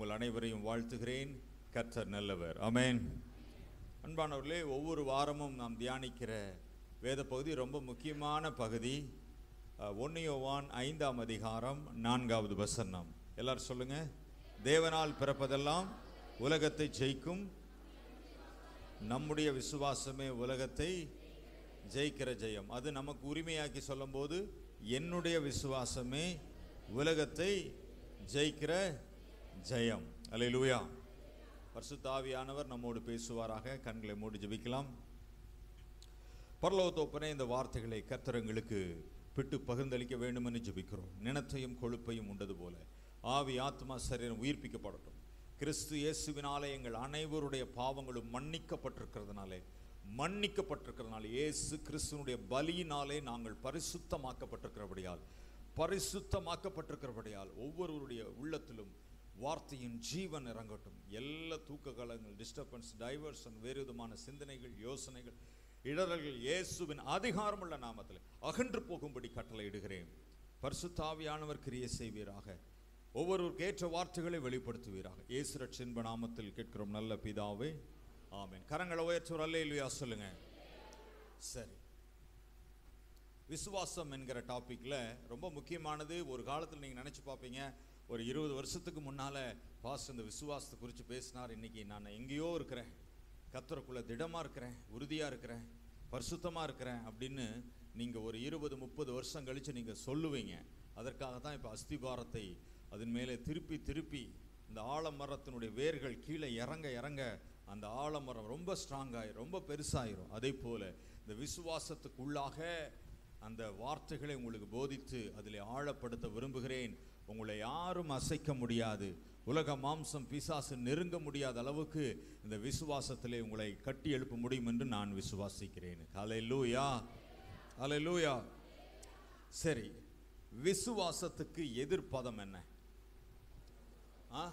உங்கள் அனைவரையும் வாழ்த்துகிறேன் கர்த்தர் நல்லவர் ஆமென் அன்பானவர்களே ஒவ்வொரு வாரமும் நாம் தியானிக்கிற வேத பகுதி ரொம்ப முக்கியமான பகுதி ஒன்று யோவான் ஐந்தாம் அதிகாரம் நான்காவது வசனம் எல்லாரும் சொல்லுங்க தேவனால் பிறப்பதெல்லாம் உலகத்தை ஜெயிக்கும் நம்முடைய விசுவாசமே உலகத்தை ஜெயிக்கிற ஜெயம் அது நமக்கு உரிமையாக்கி சொல்லும்போது என்னுடைய விசுவாசமே உலகத்தை ஜெயிக்கிற ஜெயம் அல்லேலூயா பரிசுத்த ஆவியானவர் நம்மோடு பேசுவாராக கண்களை மூடி ஜெபிக்கலாம் பரலோகத்தோப்பனே இந்த வார்த்தைகளை கர்த்தரங்களுக்கு பிட்டு பகிர்ந்தளிக்க வேண்டும் என்று ஜெபிக்கிறோம் நினத்தையும் கொழுப்பையும் உண்டது போல ஆவி ஆத்மா சரீரம் உயிர்ப்பிக்கப்படட்டும் கிறிஸ்து இயேசுவினாலே எங்கள் அனைவருடைய பாவங்களும் மன்னிக்கப்பட்டிருக்கிறதுனாலே மன்னிக்கப்பட்டிருக்கிறதுனால இயேசு கிறிஸ்துவனுடைய பலியினாலே நாங்கள் பரிசுத்தமாக்கப்பட்டிருக்கிறபடியால் பரிசுத்தமாக்கப்பட்டிருக்கிறபடியால் ஒவ்வொருவருடைய உள்ளத்திலும் வார்த்தையின் ஜீவன் இறங்கட்டும் எல்லா தூக்க காலங்கள் டிஸ்டர்பன்ஸ் டைவர்ஷன் வேறு விதமான சிந்தனைகள் யோசனைகள் இடரல்கள் இயேசுவின் அதிகாரமுள்ள நாமத்தில் அகன்று போகும்படி கட்டளையிடுகிறேன் பரிசுத்தாவியானவர் கிரியை செய்வீராக ஒவ்வொருவருக்கு ஏற்ற வார்த்தைகளை வெளிப்படுத்துவீராக இயேசு ரட்சின்ப நாமத்தில் கேட்கிறோம் நல்ல பிதாவே ஆமென் கரங்களை உயர்த்துவர் அல்ல இல்லையா சொல்லுங்க சரி விசுவாசம் என்கிற டாப்பிக்கில் ரொம்ப முக்கியமானது ஒரு காலத்தில் நீங்கள் நினச்சி பார்ப்பீங்க ஒரு இருபது வருஷத்துக்கு முன்னால் பாஸ் இந்த விசுவாசத்தை குறித்து பேசினார் இன்னைக்கு நான் எங்கேயோ இருக்கிறேன் கத்தருக்குள்ளே திடமாக இருக்கிறேன் உறுதியாக இருக்கிறேன் பரிசுத்தமாக இருக்கிறேன் அப்படின்னு நீங்கள் ஒரு இருபது முப்பது வருஷம் கழித்து நீங்கள் சொல்லுவீங்க அதற்காக தான் இப்போ அஸ்திபாரத்தை அதன் மேலே திருப்பி திருப்பி இந்த ஆலமரத்தினுடைய வேர்கள் கீழே இறங்க இறங்க அந்த ஆலமரம் ரொம்ப ஸ்ட்ராங்காகி ரொம்ப பெருசாயிரும் அதே போல் இந்த விசுவாசத்துக்குள்ளாக அந்த வார்த்தைகளை உங்களுக்கு போதித்து அதில் ஆழப்படுத்த விரும்புகிறேன் உங்களை யாரும் அசைக்க முடியாது உலக மாம்சம் பிசாசு நெருங்க முடியாத அளவுக்கு இந்த விசுவாசத்திலே உங்களை கட்டி எழுப்ப முடியும் என்று நான் விசுவாசிக்கிறேன் அலை லூயா அலை லூயா சரி விசுவாசத்துக்கு எதிர்ப்பதம் என்ன ஆ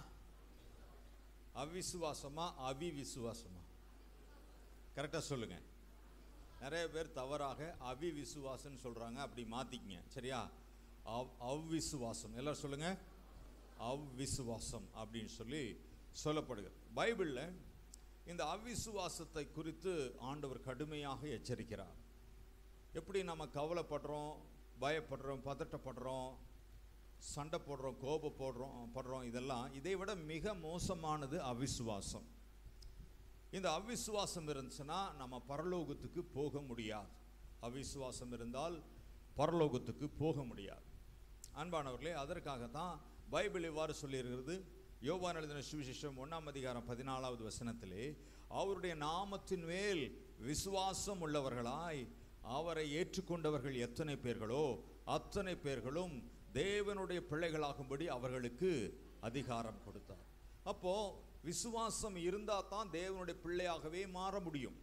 அவிசுவாசமா அவிவிசுவாசமா கரெக்டாக சொல்லுங்க நிறைய பேர் தவறாக அவிவிசுவாசம்னு சொல்றாங்க அப்படி மாத்திக்கங்க சரியா அவ் அவ்விசுவாசம் எல்லாரும் சொல்லுங்க அவ்விசுவாசம் அப்படின்னு சொல்லி சொல்லப்படுகிறது பைபிளில் இந்த அவ்விசுவாசத்தை குறித்து ஆண்டவர் கடுமையாக எச்சரிக்கிறார் எப்படி நம்ம கவலைப்படுறோம் பயப்படுறோம் பதட்டப்படுறோம் சண்டை போடுறோம் கோபம் போடுறோம் படுறோம் இதெல்லாம் இதை விட மிக மோசமானது அவிசுவாசம் இந்த அவிசுவாசம் இருந்துச்சுன்னா நம்ம பரலோகத்துக்கு போக முடியாது அவிசுவாசம் இருந்தால் பரலோகத்துக்கு போக முடியாது அன்பானவர்களே அதற்காக தான் பைபிள் இவ்வாறு சொல்லியிருக்கிறது யோவான் எழுதின சுவிசேஷம் ஒன்றாம் அதிகாரம் பதினாலாவது வசனத்திலே அவருடைய நாமத்தின் மேல் விசுவாசம் உள்ளவர்களாய் அவரை ஏற்றுக்கொண்டவர்கள் எத்தனை பேர்களோ அத்தனை பேர்களும் தேவனுடைய பிள்ளைகளாகும்படி அவர்களுக்கு அதிகாரம் கொடுத்தார் அப்போ விசுவாசம் இருந்தால் தான் தேவனுடைய பிள்ளையாகவே மாற முடியும்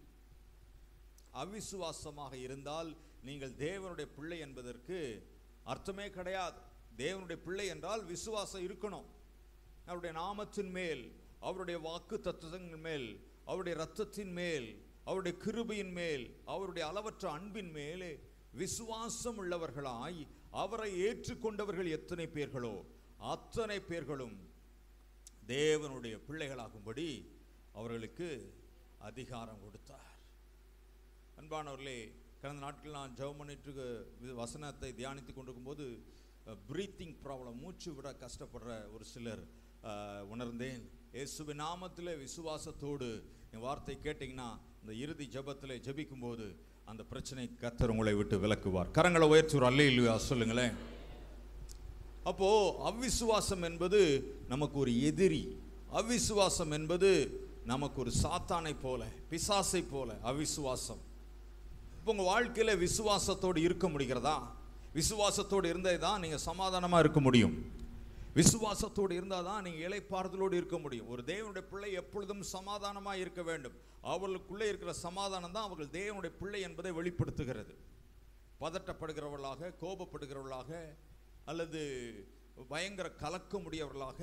அவிசுவாசமாக இருந்தால் நீங்கள் தேவனுடைய பிள்ளை என்பதற்கு அர்த்தமே கிடையாது தேவனுடைய பிள்ளை என்றால் விசுவாசம் இருக்கணும் அவருடைய நாமத்தின் மேல் அவருடைய வாக்கு தத்துவங்கள் மேல் அவருடைய இரத்தத்தின் மேல் அவருடைய கிருபையின் மேல் அவருடைய அளவற்ற அன்பின் மேலே விசுவாசம் உள்ளவர்களாய் அவரை ஏற்றுக்கொண்டவர்கள் எத்தனை பேர்களோ அத்தனை பேர்களும் தேவனுடைய பிள்ளைகளாகும்படி அவர்களுக்கு அதிகாரம் கொடுத்தார் அன்பானவர்களே கடந்த நாட்கள் நான் ஜெபம் பண்ணிட்டு வசனத்தை தியானித்து கொண்டிருக்கும்போது ப்ரீத்திங் ப்ராப்ளம் மூச்சு விட கஷ்டப்படுற ஒரு சிலர் உணர்ந்தேன் இயேசுவி நாமத்தில் விசுவாசத்தோடு என் வார்த்தை கேட்டிங்கன்னா இந்த இறுதி ஜபத்தில் ஜபிக்கும் போது அந்த பிரச்சனை கத்தர் உங்களை விட்டு விலக்குவார் கரங்களை உயர்த்துவார் அல்ல இல்லையா சொல்லுங்களேன் அப்போ அவ்விசுவாசம் என்பது நமக்கு ஒரு எதிரி அவ்விசுவாசம் என்பது நமக்கு ஒரு சாத்தானை போல பிசாசை போல அவிசுவாசம் இப்போ உங்கள் வாழ்க்கையில் விசுவாசத்தோடு இருக்க முடிகிறதா விசுவாசத்தோடு இருந்தே தான் நீங்கள் சமாதானமாக இருக்க முடியும் விசுவாசத்தோடு இருந்தால் தான் நீங்கள் இலைப்பாறுதலோடு இருக்க முடியும் ஒரு தேவனுடைய பிள்ளை எப்பொழுதும் சமாதானமாக இருக்க வேண்டும் அவர்களுக்குள்ளே இருக்கிற சமாதானம் தான் அவர்கள் தேவனுடைய பிள்ளை என்பதை வெளிப்படுத்துகிறது பதட்டப்படுகிறவர்களாக கோபப்படுகிறவர்களாக அல்லது பயங்கர கலக்க முடியவர்களாக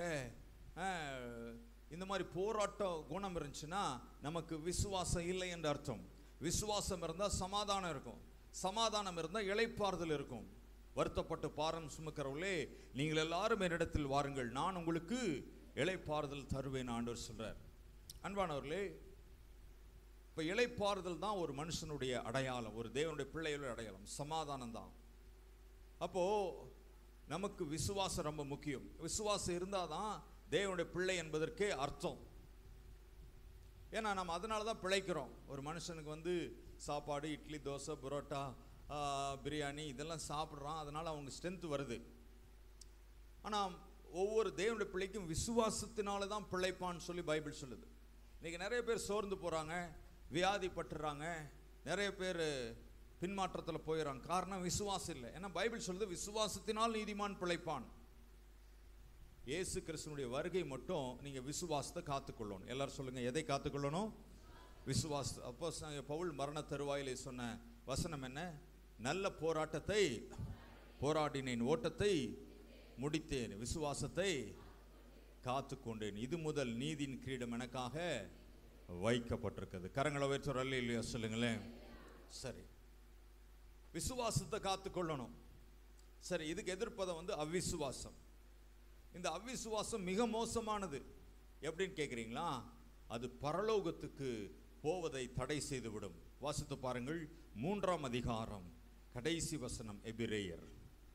இந்த மாதிரி போராட்ட குணம் இருந்துச்சுன்னா நமக்கு விசுவாசம் இல்லை என்று அர்த்தம் விசுவாசம் இருந்தால் சமாதானம் இருக்கும் சமாதானம் இருந்தால் இளைப்பாறுதல் இருக்கும் வருத்தப்பட்டு பாரம் சுமக்கிறவர்களே நீங்கள் எல்லாரும் என்னிடத்தில் வாருங்கள் நான் உங்களுக்கு இளைப்பாறுதல் தருவேன் ஆண்டவர் சொல்றார் அன்பானவர்களே இப்போ இளைப்பாறுதல் தான் ஒரு மனுஷனுடைய அடையாளம் ஒரு தேவனுடைய பிள்ளைகளுடைய அடையாளம் சமாதானம் தான் அப்போ நமக்கு விசுவாசம் ரொம்ப முக்கியம் விசுவாசம் இருந்தால் தான் தேவனுடைய பிள்ளை என்பதற்கே அர்த்தம் ஏன்னா நம்ம அதனால தான் பிழைக்கிறோம் ஒரு மனுஷனுக்கு வந்து சாப்பாடு இட்லி தோசை புரோட்டா ஆ, பிரியாணி இதெல்லாம் சாப்பிட்றான் அதனால அவங்க ஸ்ட்ரென்த் வருது ஆனால் ஒவ்வொரு தேவனுடைய பிள்ளைக்கும் விசுவாசத்தினால தான் பிழைப்பான்னு சொல்லி பைபிள் சொல்லுது இன்னைக்கு நிறைய பேர் சோர்ந்து போகிறாங்க வியாதிப்பட்டுறாங்க நிறைய பேர் பின்மாற்றத்தில் போயிடறாங்க காரணம் விசுவாசம் இல்லை ஏன்னா பைபிள் சொல்லுது விசுவாசத்தினால் நீதிமான் பிழைப்பான் இயேசு கிறிஸ்துனுடைய வருகை மட்டும் நீங்க விசுவாசத்தை காத்துக்கொள்ளணும் எல்லாரும் சொல்லுங்க எதை காத்துக்கொள்ளணும் விசுவாச அப்போ பவுல் மரண தருவாயிலே சொன்ன வசனம் என்ன நல்ல போராட்டத்தை போராடினேன் ஓட்டத்தை முடித்தேன் விசுவாசத்தை காத்துக்கொண்டேன் இது முதல் நீதியின் கிரீடம் எனக்காக வைக்கப்பட்டிருக்கிறது கரங்களை வைத்து அல்ல இல்லையா சொல்லுங்களேன் சரி விசுவாசத்தை காத்துக்கொள்ளணும் சரி இதுக்கு எதிர்ப்பதம் வந்து அவிசுவாசம் இந்த அவிசுவாசம் மிக மோசமானது எப்படின்னு கேட்குறீங்களா அது பரலோகத்துக்கு போவதை தடை செய்துவிடும் வாசித்து பாருங்கள் மூன்றாம் அதிகாரம் கடைசி வசனம் எபிரேயர்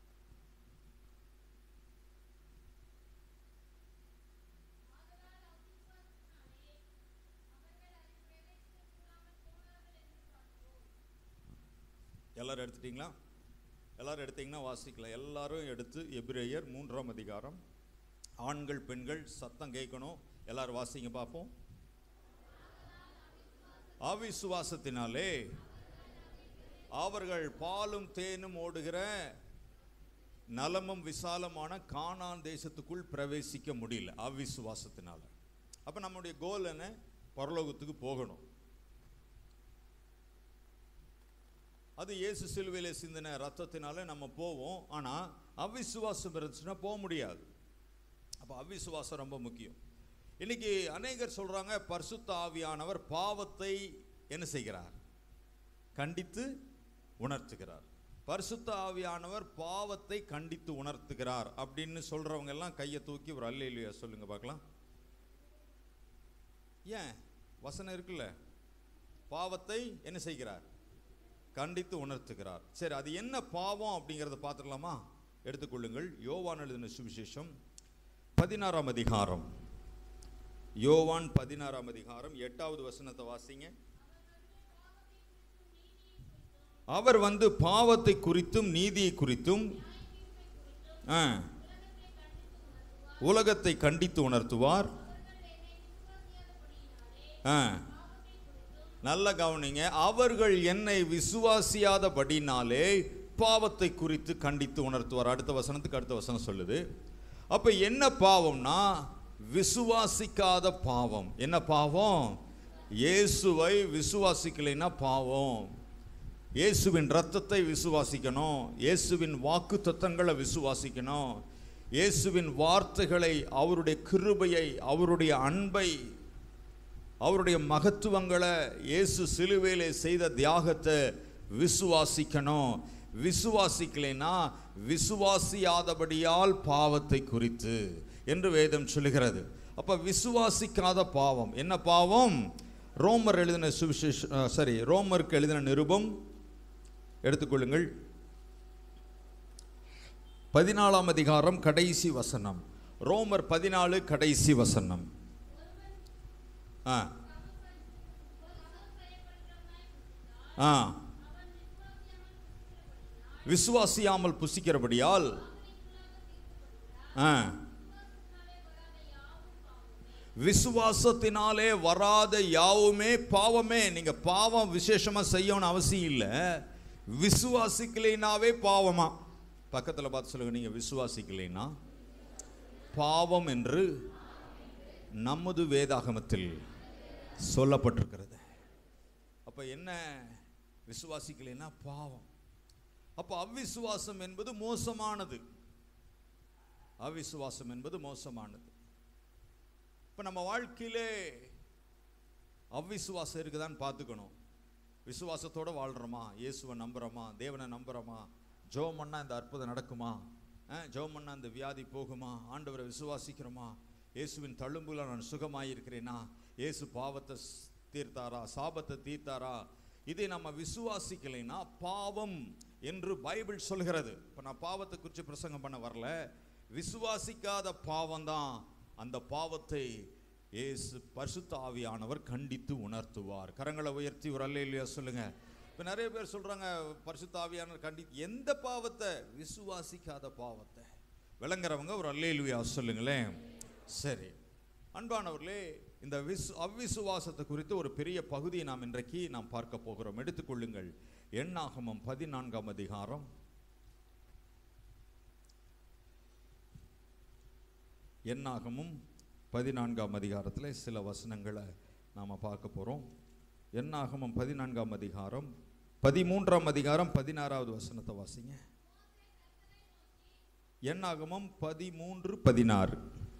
எல்லாரும் எடுத்துட்டீங்களா எல்லாரும் எடுத்தீங்கன்னா வாசிக்கலாம் எல்லாரும் எடுத்து எபிரேயர் மூன்றாம் அதிகாரம் ஆண்கள் பெண்கள் சத்தம் கேட்கணும் எல்லாரும் வாசிங்க பார்ப்போம் அவிசுவாசத்தினாலே அவர்கள் பாலும் தேனும் ஓடுகிற நலமும் விசாலமான கானான் தேசத்துக்குள் பிரவேசிக்க முடியல அவிசுவாசத்தினால அப்ப நம்முடைய கோல் என்ன பரலோகத்துக்கு போகணும் அது இயேசு சிலுவையில சிந்தின ரத்தத்தினால நம்ம போவோம் ஆனா அவிசுவாசம் இருந்துச்சுன்னா போக முடியாது அப்போ அவிசுவாசம் ரொம்ப முக்கியம் இன்னைக்கு அநேகர் சொல்றாங்க பரிசுத்த ஆவியானவர் பாவத்தை என்ன செய்கிறார் கண்டித்து உணர்த்துகிறார் பரிசுத்த ஆவியானவர் பாவத்தை கண்டித்து உணர்த்துகிறார் அப்படின்னு சொல்றவங்க எல்லாம் கையை தூக்கி ஒரு அல்லையிலையா சொல்லுங்க பார்க்கலாம் ஏன் வசனம் இருக்குல்ல பாவத்தை என்ன செய்கிறார் கண்டித்து உணர்த்துகிறார் சரி அது என்ன பாவம் அப்படிங்கிறத பார்த்துடலாமா எடுத்துக்கொள்ளுங்கள் யோவான் எழுதின சுவிசேஷம் பதினாறாம் அதிகாரம் யோவான் பதினாறாம் அதிகாரம் எட்டாவது வசனத்தை வாசிங்க அவர் வந்து பாவத்தை குறித்தும் நீதியை குறித்தும் ஆ, உலகத்தை கண்டித்து உணர்த்துவார் ஆ நல்ல கவனிங்க அவர்கள் என்னை விசுவாசியாதபடினாலே பாவத்தை குறித்து கண்டித்து உணர்த்துவார் அடுத்த வசனத்துக்கு அடுத்த வசனம் சொல்லுது அப்ப என்ன பாவம்னா விசுவாசிக்காத பாவம் என்ன பாவம் இயேசுவை விசுவாசிக்கலைன்னா பாவம் இயேசுவின் ரத்தத்தை விசுவாசிக்கணும் இயேசுவின் வாக்கு தத்தங்களை விசுவாசிக்கணும் இயேசுவின் வார்த்தைகளை அவருடைய கிருபையை அவருடைய அன்பை அவருடைய மகத்துவங்களை இயேசு சிலுவையிலே செய்த தியாகத்தை விசுவாசிக்கணும் விசுவாசிக்கலைன்னா விசுவாசியாதபடியால் பாவத்தை குறித்து என்று வேதம் சொல்லுகிறது அப்ப விசுவாசிக்காத பாவம் என்ன பாவம் ரோமர் எழுதின சுவிசேஷ சரி ரோமருக்கு எழுதின நிருபம் எடுத்துக்கொள்ளுங்கள் பதினாலாம் அதிகாரம் கடைசி வசனம் ரோமர் பதினாலு கடைசி வசனம் ஆ ஆ விசுவாசியாமல் புசிக்கிறபடியால் ஆ விசுவாசத்தினாலே வராத யாவுமே பாவமே நீங்க பாவம் விசேஷமா செய்யணும்னு அவசியம் இல்லை விசுவாசிக்கலைனாவே பாவமா பக்கத்துல பார்த்து சொல்லுங்க நீங்க விசுவாசிக்கலைனா பாவம் என்று நமது வேதாகமத்தில் சொல்லப்பட்டிருக்கிறது அப்ப என்ன விசுவாசிக்கலைன்னா பாவம் அப்ப அவ்விசுவாசம் என்பது மோசமானது அவிசுவாசம் என்பது மோசமானது இப்ப நம்ம வாழ்க்கையிலே அவ்விசுவாசம் இருக்குதான்னு பார்த்துக்கணும் விசுவாசத்தோட வாழ்றோமா இயேசுவை நம்புறோமா தேவனை நம்புறோமா ஜெபம் பண்ணா இந்த அற்புதம் நடக்குமா அஹ், ஜெபம் பண்ணா இந்த வியாதி போகுமா ஆண்டவரை விசுவாசிக்கிறோமா இயேசுவின் தழும்புல நான் சுகமாயிருக்கிறேனா இயேசு பாவத்தை ஸ்- தீர்த்தாரா சாபத்தை தீர்த்தாரா இதை நம்ம விசுவாசிக்கலைன்னா பாவம் என்று பைபிள் சொல்கிறது இப்போ நான் பாவத்தை குறித்து பிரசங்கம் பண்ண வரல விசுவாசிக்காத பாவம்தான் அந்த பாவத்தை இயேசு பரிசுத்த ஆவியானவர் கண்டித்து உணர்த்துவார் கரங்களை உயர்த்தி ஒரு அல்லையிலையா சொல்லுங்க இப்போ நிறைய பேர் சொல்றாங்க பரிசுத்த ஆவியானவர் கண்டி எந்த பாவத்தை விசுவாசிக்காத பாவத்தை விளங்குறவங்க ஒரு அல்லேலுயா சொல்லுங்களேன் சரி அன்பானவர்களே இந்த விஸ் அவ்விசுவாசத்தை குறித்து ஒரு பெரிய பகுதியை நாம் இன்றைக்கு நாம் பார்க்க போகிறோம் எடுத்துக்கொள்ளுங்கள் எண்ணாகமம் பதினான்காம் அதிகாரம் எண்ணாகமும் பதினான்காம் அதிகாரத்தில் சில வசனங்களை நாம் பார்க்க போகிறோம் எண்ணாகமம் பதினான்காம் அதிகாரம் பதிமூன்றாம் அதிகாரம் பதினாறாவது வசனத்தை வாசிங்க எண்ணாகமம் பதிமூன்று பதினாறு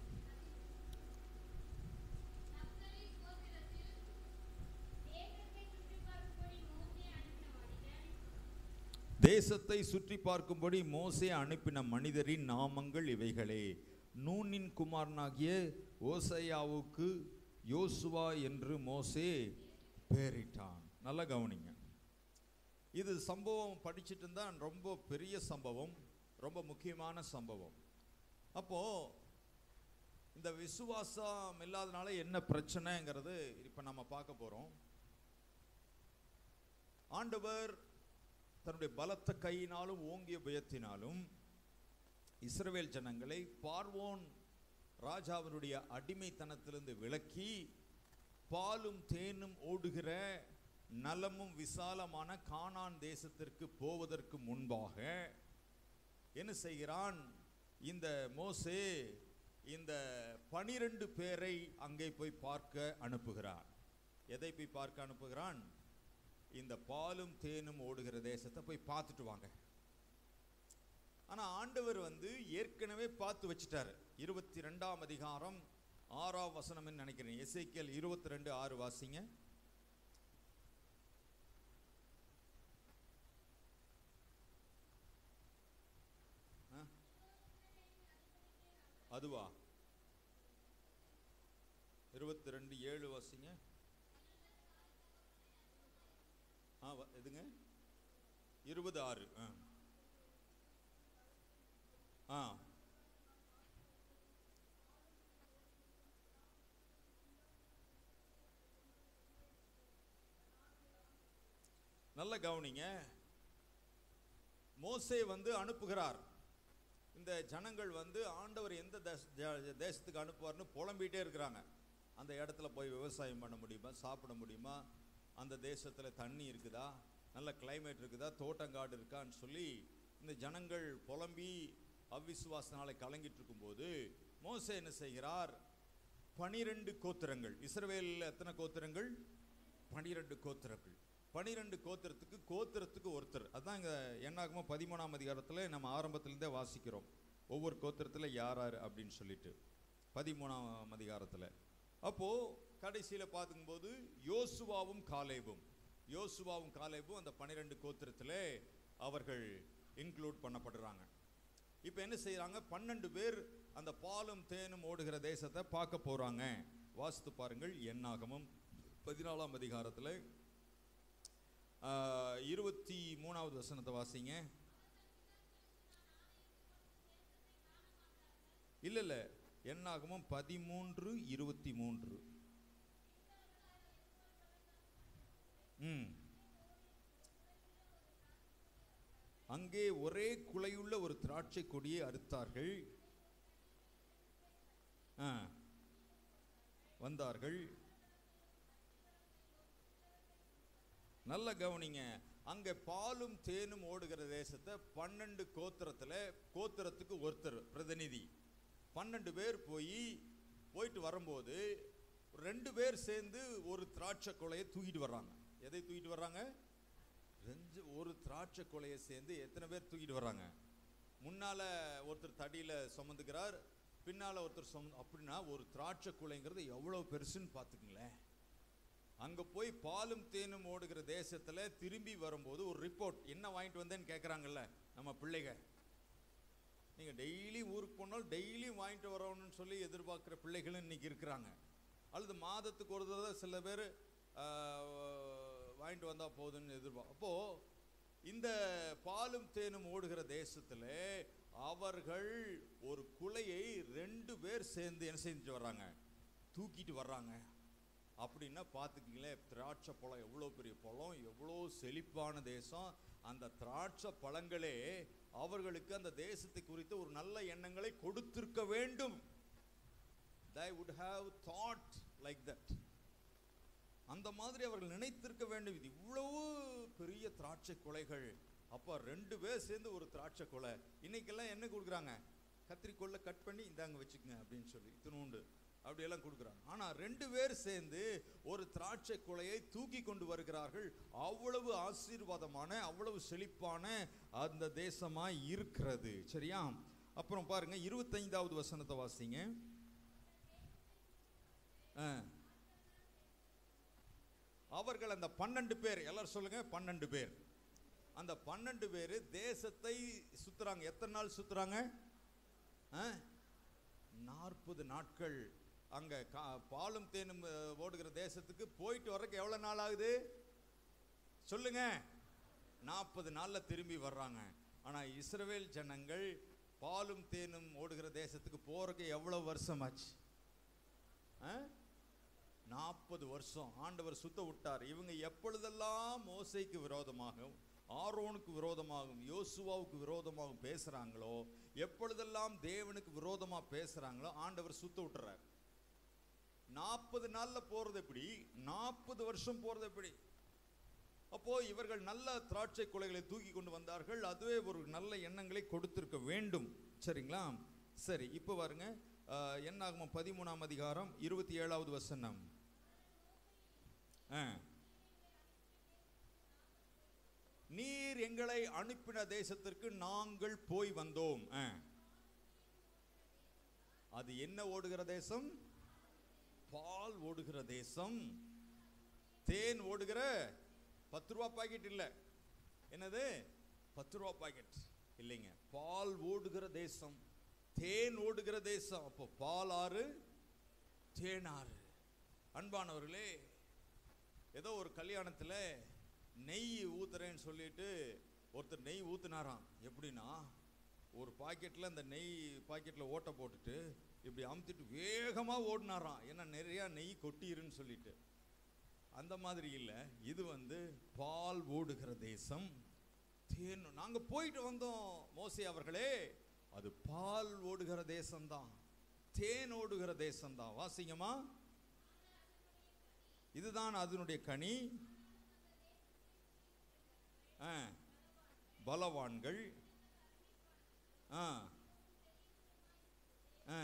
தேசத்தை சுற்றி பார்க்கும்படி மோசே அனுப்பின மனிதரின் நாமங்கள் இவைகளே நூனின் குமாரனாகிய ஓசையாவுக்கு யோசுவா என்று மோசே பெயரிட்டான் நல்லா கவனிங்க இது சம்பவம் படிச்சுட்டு இருந்தா ரொம்ப பெரிய சம்பவம் ரொம்ப முக்கியமான சம்பவம் அப்போ இந்த விசுவாசம் இல்லாதனால என்ன பிரச்சனைங்கிறது இப்ப நம்ம பார்க்க போறோம் ஆண்டவர் தன்னுடைய பலத்த கையினாலும் ஓங்கிய புயத்தினாலும் இஸ்ரவேல் ஜனங்களை பார்வோன் ராஜாவினுடைய அடிமைத்தனத்திலிருந்து விலக்கி பாலும் தேனும் ஓடுகிற நலமும் விசாலமான கானான் தேசத்திற்கு போவதற்கு முன்பாக என்ன செய்கிறான் இந்த மோசே இந்த பனிரெண்டு பேரை அங்கே போய் பார்க்க அனுப்புகிறான் எதை போய் பார்க்க அனுப்புகிறான் இந்த பாலும் தேனும் ஓடுகிற தேசத்தை போய் பார்த்துட்டு வாங்க ஆனா ஆண்டவர் வந்து ஏற்கனவே பார்த்து வச்சிட்டாரு இருபத்தி ரெண்டாம் அதிகாரம் ஆறாம் வசனம்னு நினைக்கிறேன் எசேக்கியல் இருபத்தி ரெண்டு ஆறு வாசிங்க ஆ? அதுவா இருபத்தி ரெண்டு ஏழு வாசிங்க ஆ வ- எதுங்க இருபது ஆறு ஆ ஆ நல்ல கவனிங்க மோசே வந்து அனுப்புகிறார் இந்த ஜனங்கள் வந்து ஆண்டவர் எந்த தேச- ஜ- தேசத்துக்கு அனுப்புவார்னு புலம்பிட்டே இருக்கிறாங்க அந்த இடத்துல போய் விவசாயம் பண்ண முடியுமா சாப்பிட முடியுமா அந்த தேசத்துல தண்ணி இருக்குதா நல்ல climate இருக்குதா தோட்டங்காடு இருக்கான்னு சொல்லி இந்த ஜனங்கள் புலம்பி அவ்விசுவாசனால கலங்கிட்டு இருக்கும்போது மோசே என்ன செய்கிறார் பனிரெண்டு கோத்திரங்கள் இஸ்ரவேலில் எத்தனை கோத்திரங்கள் பனிரெண்டு கோத்திரங்கள் பனிரெண்டு கோத்திரத்துக்கு கோத்திரத்துக்கு ஒருத்தர் அதான் இங்க என்னாகுமோ பதிமூணாம் அதிகாரத்துல நம்ம ஆரம்பத்திலிருந்தே வாசிக்கிறோம் ஒவ்வொரு கோத்திரத்துல யார் யார் அப்படின்னு சொல்லிட்டு பதிமூணாம் அதிகாரத்துல அப்போ கடைசியில பார்க்கும்போது யோசுவாவும் காலேபும் யோசுவாவும் காலேபும் அந்த பனிரெண்டு கோத்திரத்துல அவர்கள் இன்க்ளூட் பண்ணப்படுறாங்க இப்போ என்ன செய்றாங்க பன்னெண்டு பேர் அந்த பாலும் தேனும் ஓடுகிற தேசத்தை பார்க்க போறாங்க வாசித்து பாருங்கள் எண்ணாகமும் பதினாலாம் அதிகாரத்துல ஆஹ், இருபத்தி மூணாவது வசனத்தை வாசிங்க இல்ல இல்ல எண்ணாகமும் பதிமூன்று இருபத்தி மூன்று ம் அங்கே ஒரே குலையுள்ள ஒரு திராட்சை கொடியை அறுத்தார்கள் ஆ, வந்தார்கள் நல்ல கவனிங்க அங்க பாலும் தேனும் ஓடுகிற தேசத்தை பன்னெண்டு கோத்திரத்துல கோத்திரத்துக்கு ஒருத்தர் பிரதிநிதி பன்னெண்டு பேர் போய் போயிட்டு வரும்போது ரெண்டு பேர் சேர்ந்து ஒரு திராட்சை கொலையை தூக்கிட்டு வர்றாங்க எதை தூக்கிட்டு வர்றாங்க ரெண்டு ஒரு திராட்சை கொலையை சேர்ந்து எத்தனை பேர் தூக்கிட்டு வர்றாங்க முன்னால ஒருத்தர் தடியில சுமந்துக்கிறார் பின்னால ஒருத்தர் சுமந்து அப்படின்னா ஒரு திராட்சை குலைங்கிறது எவ்வளவு பெருசுன்னு பார்த்துக்குங்களேன் அங்க போய் பாலும் தேனும் ஓடுகிற தேசத்துல திரும்பி வரும்போது ஒரு ரிப்போர்ட் என்ன வாங்கிட்டு வந்தேன்னு கேட்குறாங்கல்ல நம்ம பிள்ளைங்க நீங்கள் டெய்லி ஊருக்கு போனாலும் டெய்லியும் வாங்கிட்டு வரணும்னு சொல்லி எதிர்பார்க்குற பிள்ளைகளும் இன்னைக்கு இருக்கிறாங்க அல்லது மாதத்துக்கு ஒரு தடவை சில பேர் வாங்கிட்டு வந்தால் போதும்னு எதிர்பார்க்க அப்போது இந்த பாலும் தேனும் ஓடுகிற தேசத்தில் அவர்கள் ஒரு குலையை ரெண்டு பேர் சேர்ந்து என்ன செஞ்சுட்டு வர்றாங்க தூக்கிட்டு வர்றாங்க அப்படின்னா பார்த்துக்கிங்களேன் திராட்சை பழம் எவ்வளோ பெரிய பழம் எவ்வளோ செழிப்பான தேசம் அந்த திராட்சை பழங்களே அவர்களுக்கு அந்த தேசத்தை குறித்து ஒரு நல்ல எண்ணங்களை கொடுத்திருக்க வேண்டும் they would have thought like that அந்த மாதிரி அவர்கள் நினைத்திருக்க வேண்டும் இது இவ்வளவு பெரிய திராட்சை கொலைகள் அப்போ ரெண்டு பேர் சேர்ந்து ஒரு திராட்சை கொலை இன்னைக்கெல்லாம் என்ன கொடுக்குறாங்க கத்திரிக்கோல்ல கட் பண்ணி இந்தாங்க வச்சுக்கங்க அப்படின்னு சொல்லி இத்தினூண்டு அப்படியெல்லாம் கொடுக்குறாங்க ஆனால் ரெண்டு பேர் சேர்ந்து ஒரு திராட்சை கொலையை தூக்கி கொண்டு வருகிறார்கள் அவ்வளவு ஆசீர்வாதமான அவ்வளவு செழிப்பான அந்த தேசமாய் இருக்கிறது சரியா அப்புறம் பாருங்க இருபத்தைந்தாவது வசனத்தை வாசிங்க ஆ அவர்கள் அந்த பன்னெண்டு பேர் எல்லாரும் சொல்லுங்க பன்னெண்டு பேர் அந்த பன்னெண்டு பேர் தேசத்தை சுத்துறாங்க எத்தனை நாள் சுத்துறாங்க நாற்பது நாட்கள் அங்க கா- பாலும் தேனும் அஹ், ஓடுகிற தேசத்துக்கு போயிட்டு வர்றதுக்கு எவ்வளவு நாள் ஆகுது சொல்லுங்க நாற்பது நாள்ல திரும்பி வர்றாங்க ஆனா இஸ்ரவேல் ஜனங்கள் பாலும் தேனும் ஓடுகிற தேசத்துக்கு போறதுக்கு எவ்வளவு வருஷம் ஆச்சு நாற்பது வருஷம் ஆண்டவர் சுத்த விட்டார் இவங்க எப்பொழுதெல்லாம் மோசைக்கு விரோதமாகவும் ஆரோனுக்கு விரோதமாகவும் யோசுவாவுக்கு விரோதமாகவும் பேசுறாங்களோ எப்பொழுதெல்லாம் தேவனுக்கு விரோதமா பேசுறாங்களோ ஆண்டவர் சுத்த விட்டுறார் நாற்பது நாள்ல போறது எப்படி நாற்பது வருஷம் போறது எப்படி அப்போ இவர்கள் நல்ல திராட்சை கொலைகளை தூக்கி கொண்டு வந்தார்கள் அதுவே ஒரு நல்ல எண்ணங்களை கொடுத்திருக்க வேண்டும் சரிங்களா சரி இப்போ பாருங்க ஆஹ், என்னாகுமோ பதிமூணாம் அதிகாரம் இருபத்தி ஏழாவது வசனம் ஆ. நீர் எங்களை அனுப்பின தேசத்திற்கு நாங்கள் போய் வந்தோம் ஆ. அது என்ன ஓடுகிற தேசம் பால் ஓடுகிற தேசம் தேன் ஓடுகிற பத்து ரூபா பாக்கெட் இல்லை என்னது பத்து ரூபா பாக்கெட் இல்லைங்க பால் ஓடுகிற தேசம் தேன் ஓடுகிற தேசம் அப்போ பால் ஆறு தேன் ஆறு அன்பானவர்களே ஏதோ ஒரு கல்யாணத்தில் நெய் ஊத்துறேன்னு சொல்லிட்டு ஒருத்தர் நெய் ஊத்துனாராம் எப்படின்னா ஒரு பாக்கெட்டில் அந்த நெய் பாக்கெட்டில் ஓட்டை போட்டுட்டு இப்படி அமுத்திட்டு வேகமாக ஓடினாராம் ஏன்னா நிறையா நெய் கொட்டிருன்னு சொல்லிட்டு அந்த மாதிரி இல்லை இது வந்து பால் ஓடுகிற தேசம் தேன் நாங்கள் போயிட்டு வந்தோம் மோசே அவர்களே அது பால் ஓடுகிற தேசம்தான் தேன் ஓடுகிற தேசம்தான் வாசிங்கம்மா இதுதான் அதனுடைய கனி ஆ, பலவான்கள் ஆ ஆ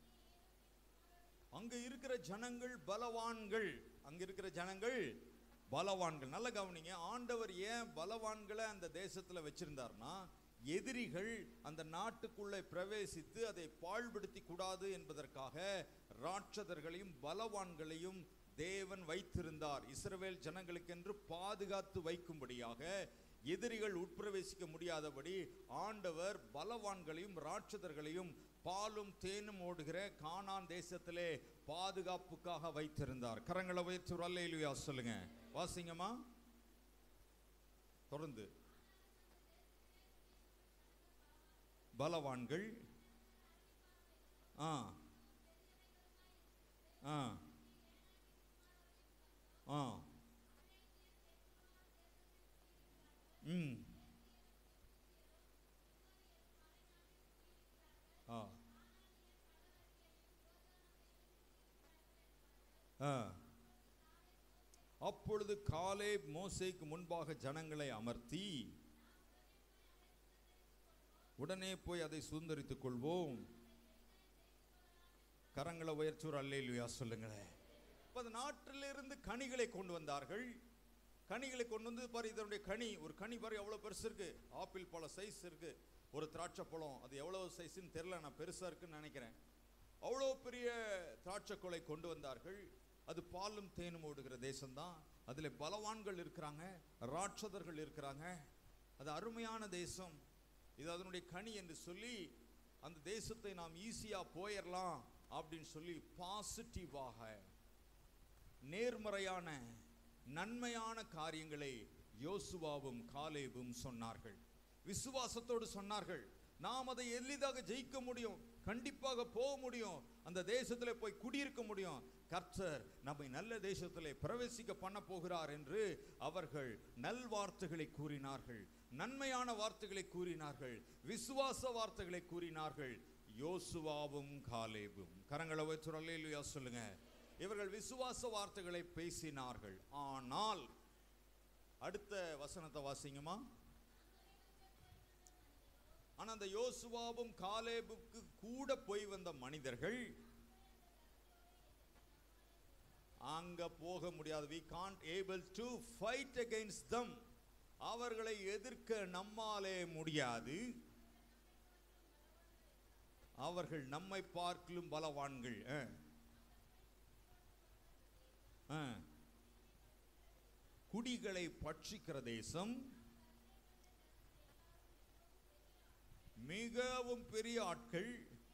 அங்க இருக்கிற ஜனங்கள் பலவான்கள் அங்க இருக்கிற ஜனங்கள் பலவான்கள் நல்ல கவனிங்க ஆண்டவர் ஏன் பலவான்களை அந்த தேசத்துல வச்சிருந்தார்னா எதிரிகள் அந்த நாட்டுக்குள்ளே பிரவேசித்து அதை பாழ்படுத்தி கூடாது என்பதற்காக ராட்சதர்களையும் பலவான்களையும் தேவன் வைத்திருந்தார் இஸ்ரவேல் ஜனங்களுக்கென்று பாதுகாத்து வைக்கும்படியாக எதிரிகள் உட்பிரவேசிக்க முடியாதபடி ஆண்டவர் பலவான்களையும் ராட்சதர்களையும் பாலும் தேனும் ஓடுகிற கானான் தேசத்திலே பாதுகாப்புக்காக வைத்திருந்தார் கரங்களை உயர்த்தி ஒரு அல்லேலூயா சொல்லுங்க வாசிங்கம்மா தொடர்ந்து பலவான்கள் ஆ ஆ ஆ ம் ஆ ஆ அப்பொழுது காலே மோசேக்கு முன்பாக ஜனங்களை அமர்த்தி உடனே போய் அதை சுதந்திரித்துக் கொள்வோம் கரங்களை உயர்ச்சூர் அல்லேலுயா சொல்லுங்களேன் இப்ப அந்த நாட்டிலிருந்து கனிகளை கொண்டு வந்தார்கள் கனிகளை கொண்டு வந்து பாரு இதனுடைய கனி ஒரு கனி பாரு எவ்வளவு பெருசு இருக்கு ஆப்பிள் பழம் சைஸ் இருக்கு ஒரு திராட்சை பழம் அது எவ்வளவு சைஸ்ன்னு தெரியல நான் பெருசா இருக்குன்னு நினைக்கிறேன் அவ்வளோ பெரிய திராட்சை கொலை கொண்டு வந்தார்கள் அது பாலும் தேனும் ஓடுகிற தேசம்தான் அதில் பலவான்கள் இருக்கிறாங்க ராட்சதர்கள் இருக்கிறாங்க அது அருமையான தேசம் இது அதனுடைய கனி என்று சொல்லி அந்த தேசத்தை நாம் ஈஸியா போயிடலாம் அப்படின்னு சொல்லி பாசிட்டிவாக நேர்மறையான நன்மையான காரியங்களை யோசுவாவும் காலேபும் சொன்னார்கள் விசுவாசத்தோடு சொன்னார்கள் நாம் அதை எளிதாக ஜெயிக்க முடியும் கண்டிப்பாக போக முடியும் அந்த தேசத்திலே போய் குடியிருக்க முடியும் கர்த்தர் நம்மை நல்ல தேசத்திலே பிரவேசிக்க பண்ண போகிறார் என்று அவர்கள் நல்வார்த்தைகளை கூறினார்கள் நன்மையான வார்த்தைகளை கூறினார்கள் விசுவாச வார்த்தைகளை கூறினார்கள் யோசுவாவும் காலேபும் கரங்களை வச்சு அல்லேலூயா சொல்லுங்க இவர்கள் விசுவாச வார்த்தைகளை பேசினார்கள் ஆனால் அடுத்த வசனத்தை வாசிங்கம்மா ஆனா அந்த யோசுவாவும் காலேபுக்கு கூட போய் வந்த மனிதர்கள் அங்க போக முடியாது we can't able to fight against them அவர்களை எதிர்க்க நம்மாலே முடியாது அவர்கள் நம்மை பார்க்கலும் பலவான்கள் அஹ். அஹ். குடிகளை பட்சிக்கிற தேசம் மிகவும் பெரிய ஆட்கள்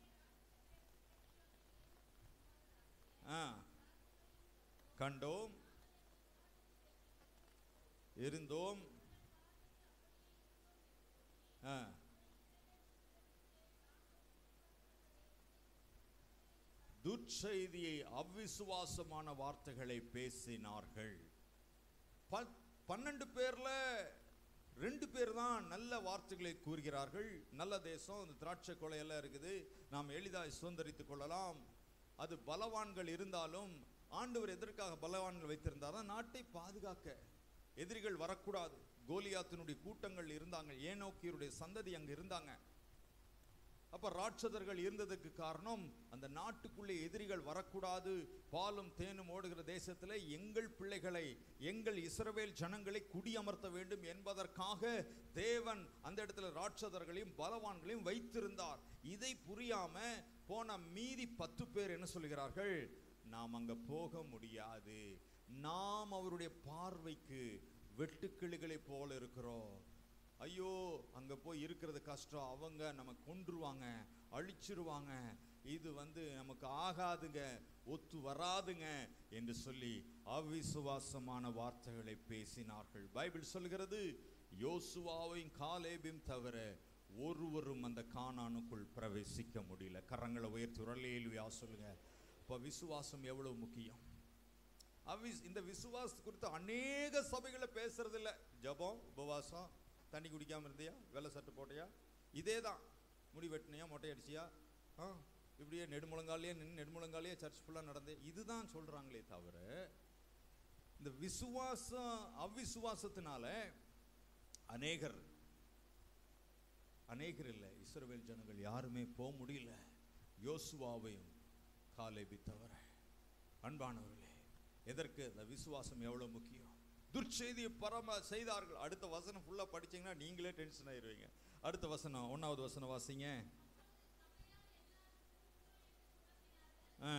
ஆ, கண்டோம் இருந்தோம் ஆ. துர்ச்செய்தியை அவ்விசுவாசமான வார்த்தைகளை பேசினார்கள் பத்- பன்னெண்டு பேர்ல ரெண்டு பேர் தான் நல்ல வார்த்தைகளை கூறுகிறார்கள் நல்ல தேசம் இந்த திராட்சை கொலையெல்லாம் இருக்குது நாம் எளிதாய் சுதந்திரித்துக் கொள்ளலாம் அது பலவான்கள் இருந்தாலும் ஆண்டவர் எதற்காக பலவான்கள் வைத்திருந்தாரா நாட்டை பாதுகாக்க எதிரிகள் வரக்கூடாது கோலியாத்தினுடைய கூட்டங்கள் இருந்தாங்க ஏனோக்கியருடைய சந்ததி அங்க இருந்தாங்க அப்ப ராட்சதர்கள் இருந்ததுக்கு காரணம் அந்த நாட்டுக்குள்ளே எதிரிகள் வரக்கூடாது பாலும் தேனும் ஓடுகிற தேசத்திலே எங்கள் பிள்ளைகளை எங்கள் இஸ்ரவேல் ஜனங்களை குடியமர்த்த வேண்டும் என்பதற்காக தேவன் அந்த இடத்துல ராட்சதர்களையும் பலவான்களையும் வைத்திருந்தார் இதை புரியாம போன மீதி பத்து பேர் என்ன சொல்கிறார்கள் நாம் அங்க போக முடியாது நாம் அவருடைய பார்வைக்கு வெட்டுக்கிளிகளை போல இருக்கிறோம் ஐயோ அங்க போய் இருக்கிறது கஷ்டம் அவங்க நம்ம கொன்றுவாங்க அழிச்சிருவாங்க இது வந்து நமக்கு ஆகாதுங்க ஒத்து வராதுங்க என்று சொல்லி அவிசுவாசமான வார்த்தைகளை பேசினார்கள் பைபிள் சொல்கிறது யோசுவாவையும் காலேபையும் தவிர ஒருவரும் அந்த கானானுக்குள் பிரவேசிக்க முடியல கரங்களை உயர்த்தி உரலேலுயா சொல்லுங்க இப்போ விசுவாசம் எவ்வளவு முக்கியம் அவிஸ் இந்த விசுவாசத்து குறித்து அநேக சபைகளை பேசுறது இல்ல ஜெபம் உபவாசம் தண்ணி குடிக்காம இருந்தியா வெள்ளை சட்டை போட்டியா இதே தான் முடி வெட்டினியா மொட்டை அடிச்சியா ஆ இப்படியே நெடுமுழங்காலே நின்று நெடுமுழங்காலே சர்ச் ஃபுல்லாக நடந்து இதுதான் சொல்றாங்களே தவிர இந்த விசுவாசம் அவ்விசுவாசத்தினால அநேகர் அநேகர் இல்லை இஸ்ரவேல் ஜனங்கள் யாருமே போக முடியல யோசுவாவையும் காலேபி தவிர அன்பானவர்களே எதற்கு அந்த விசுவாசம் எவ்வளவு முக்கியம் துர்ச்செய்தியை பரம செய்தார்கள் அடுத்த வசனம் ஃபுல்லா படிச்சீங்கன்னா நீங்களே டென்ஷன் ஆயிருவீங்க அடுத்த வசனம் ஒன்னாவது வசனம் வாசிங்க ஆ.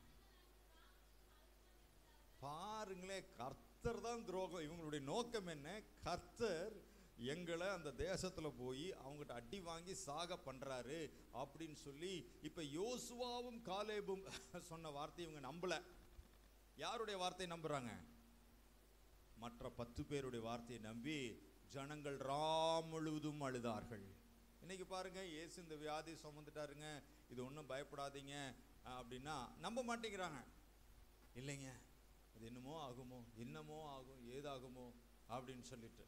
பாருங்களேன் கர்த்தர் தான் துரோகம் இவங்களுடைய நோக்கம் என்ன கர்த்தர் எங்களை அந்த தேசத்துல போய் அவங்ககிட்ட அடி வாங்கி சாக பண்றாரு அப்படின்னு சொல்லி இப்ப யோசுவாவும் காலேபும் சொன்ன வார்த்தை இவங்க நம்பல யாருடைய வார்த்தையை நம்புறாங்க மற்ற பத்து பேருடைய வார்த்தையை நம்பி ஜனங்கள் ராம் முழுவதும் அழுதார்கள் இன்னைக்கு பாருங்க இயேசு இந்த வியாதி சுமந்துட்டாருங்க இது ஒன்றும் பயப்படாதீங்க அஹ், அப்படின்னா நம்ப மாட்டேங்கிறாங்க இல்லைங்க அது என்னமோ ஆகுமோ என்னமோ ஆகும் ஏதாகுமோ அப்படின்னு சொல்லிட்டு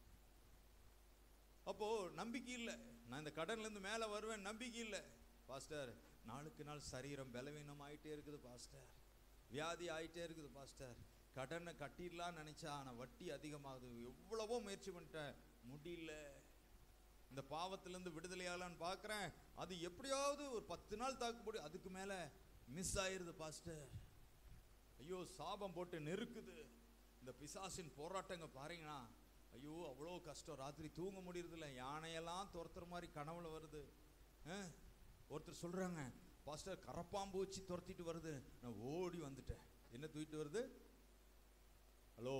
அப்போ நம்பிக்கை இல்லை நான் இந்த கடன்ல இருந்து மேலே வருவேன் நம்பிக்கை இல்லை பாஸ்டர் நாளுக்கு நாள் சரீரம் பலவீனம் ஆயிட்டே இருக்குது பாஸ்டர் வியாதி ஆயிட்டே இருக்குது பாஸ்டர் கடனை கட்டிடலாம்னு நினைச்சா ஆனால் வட்டி அதிகமாகுது எவ்வளவோ முயற்சி பண்ணிட்டேன் முடியல இந்த பாவத்திலேருந்து விடுதலையாகலான்னு பார்க்குறேன் அது எப்படியாவது ஒரு பத்து நாள் தாக்குப்படி அதுக்கு மேலே மிஸ் ஆயிருது பாஸ்டர் ஐயோ சாபம் போட்டு நெருக்குது இந்த பிசாசின் போராட்டங்க பாருங்கண்ணா ஐயோ அவ்வளோ கஷ்டம் ராத்திரி தூங்க முடியறதில்ல யானையெல்லாம் துரத்துற மாதிரி கனவுல வருது ஆ? ஒருத்தர் சொல்றாங்க பாஸ்டர் கரப்பாம்பு வச்சு துரத்திட்டு வருது நான் ஓடி வந்துட்டேன் என்ன தூக்கிட்டு வருது ஹலோ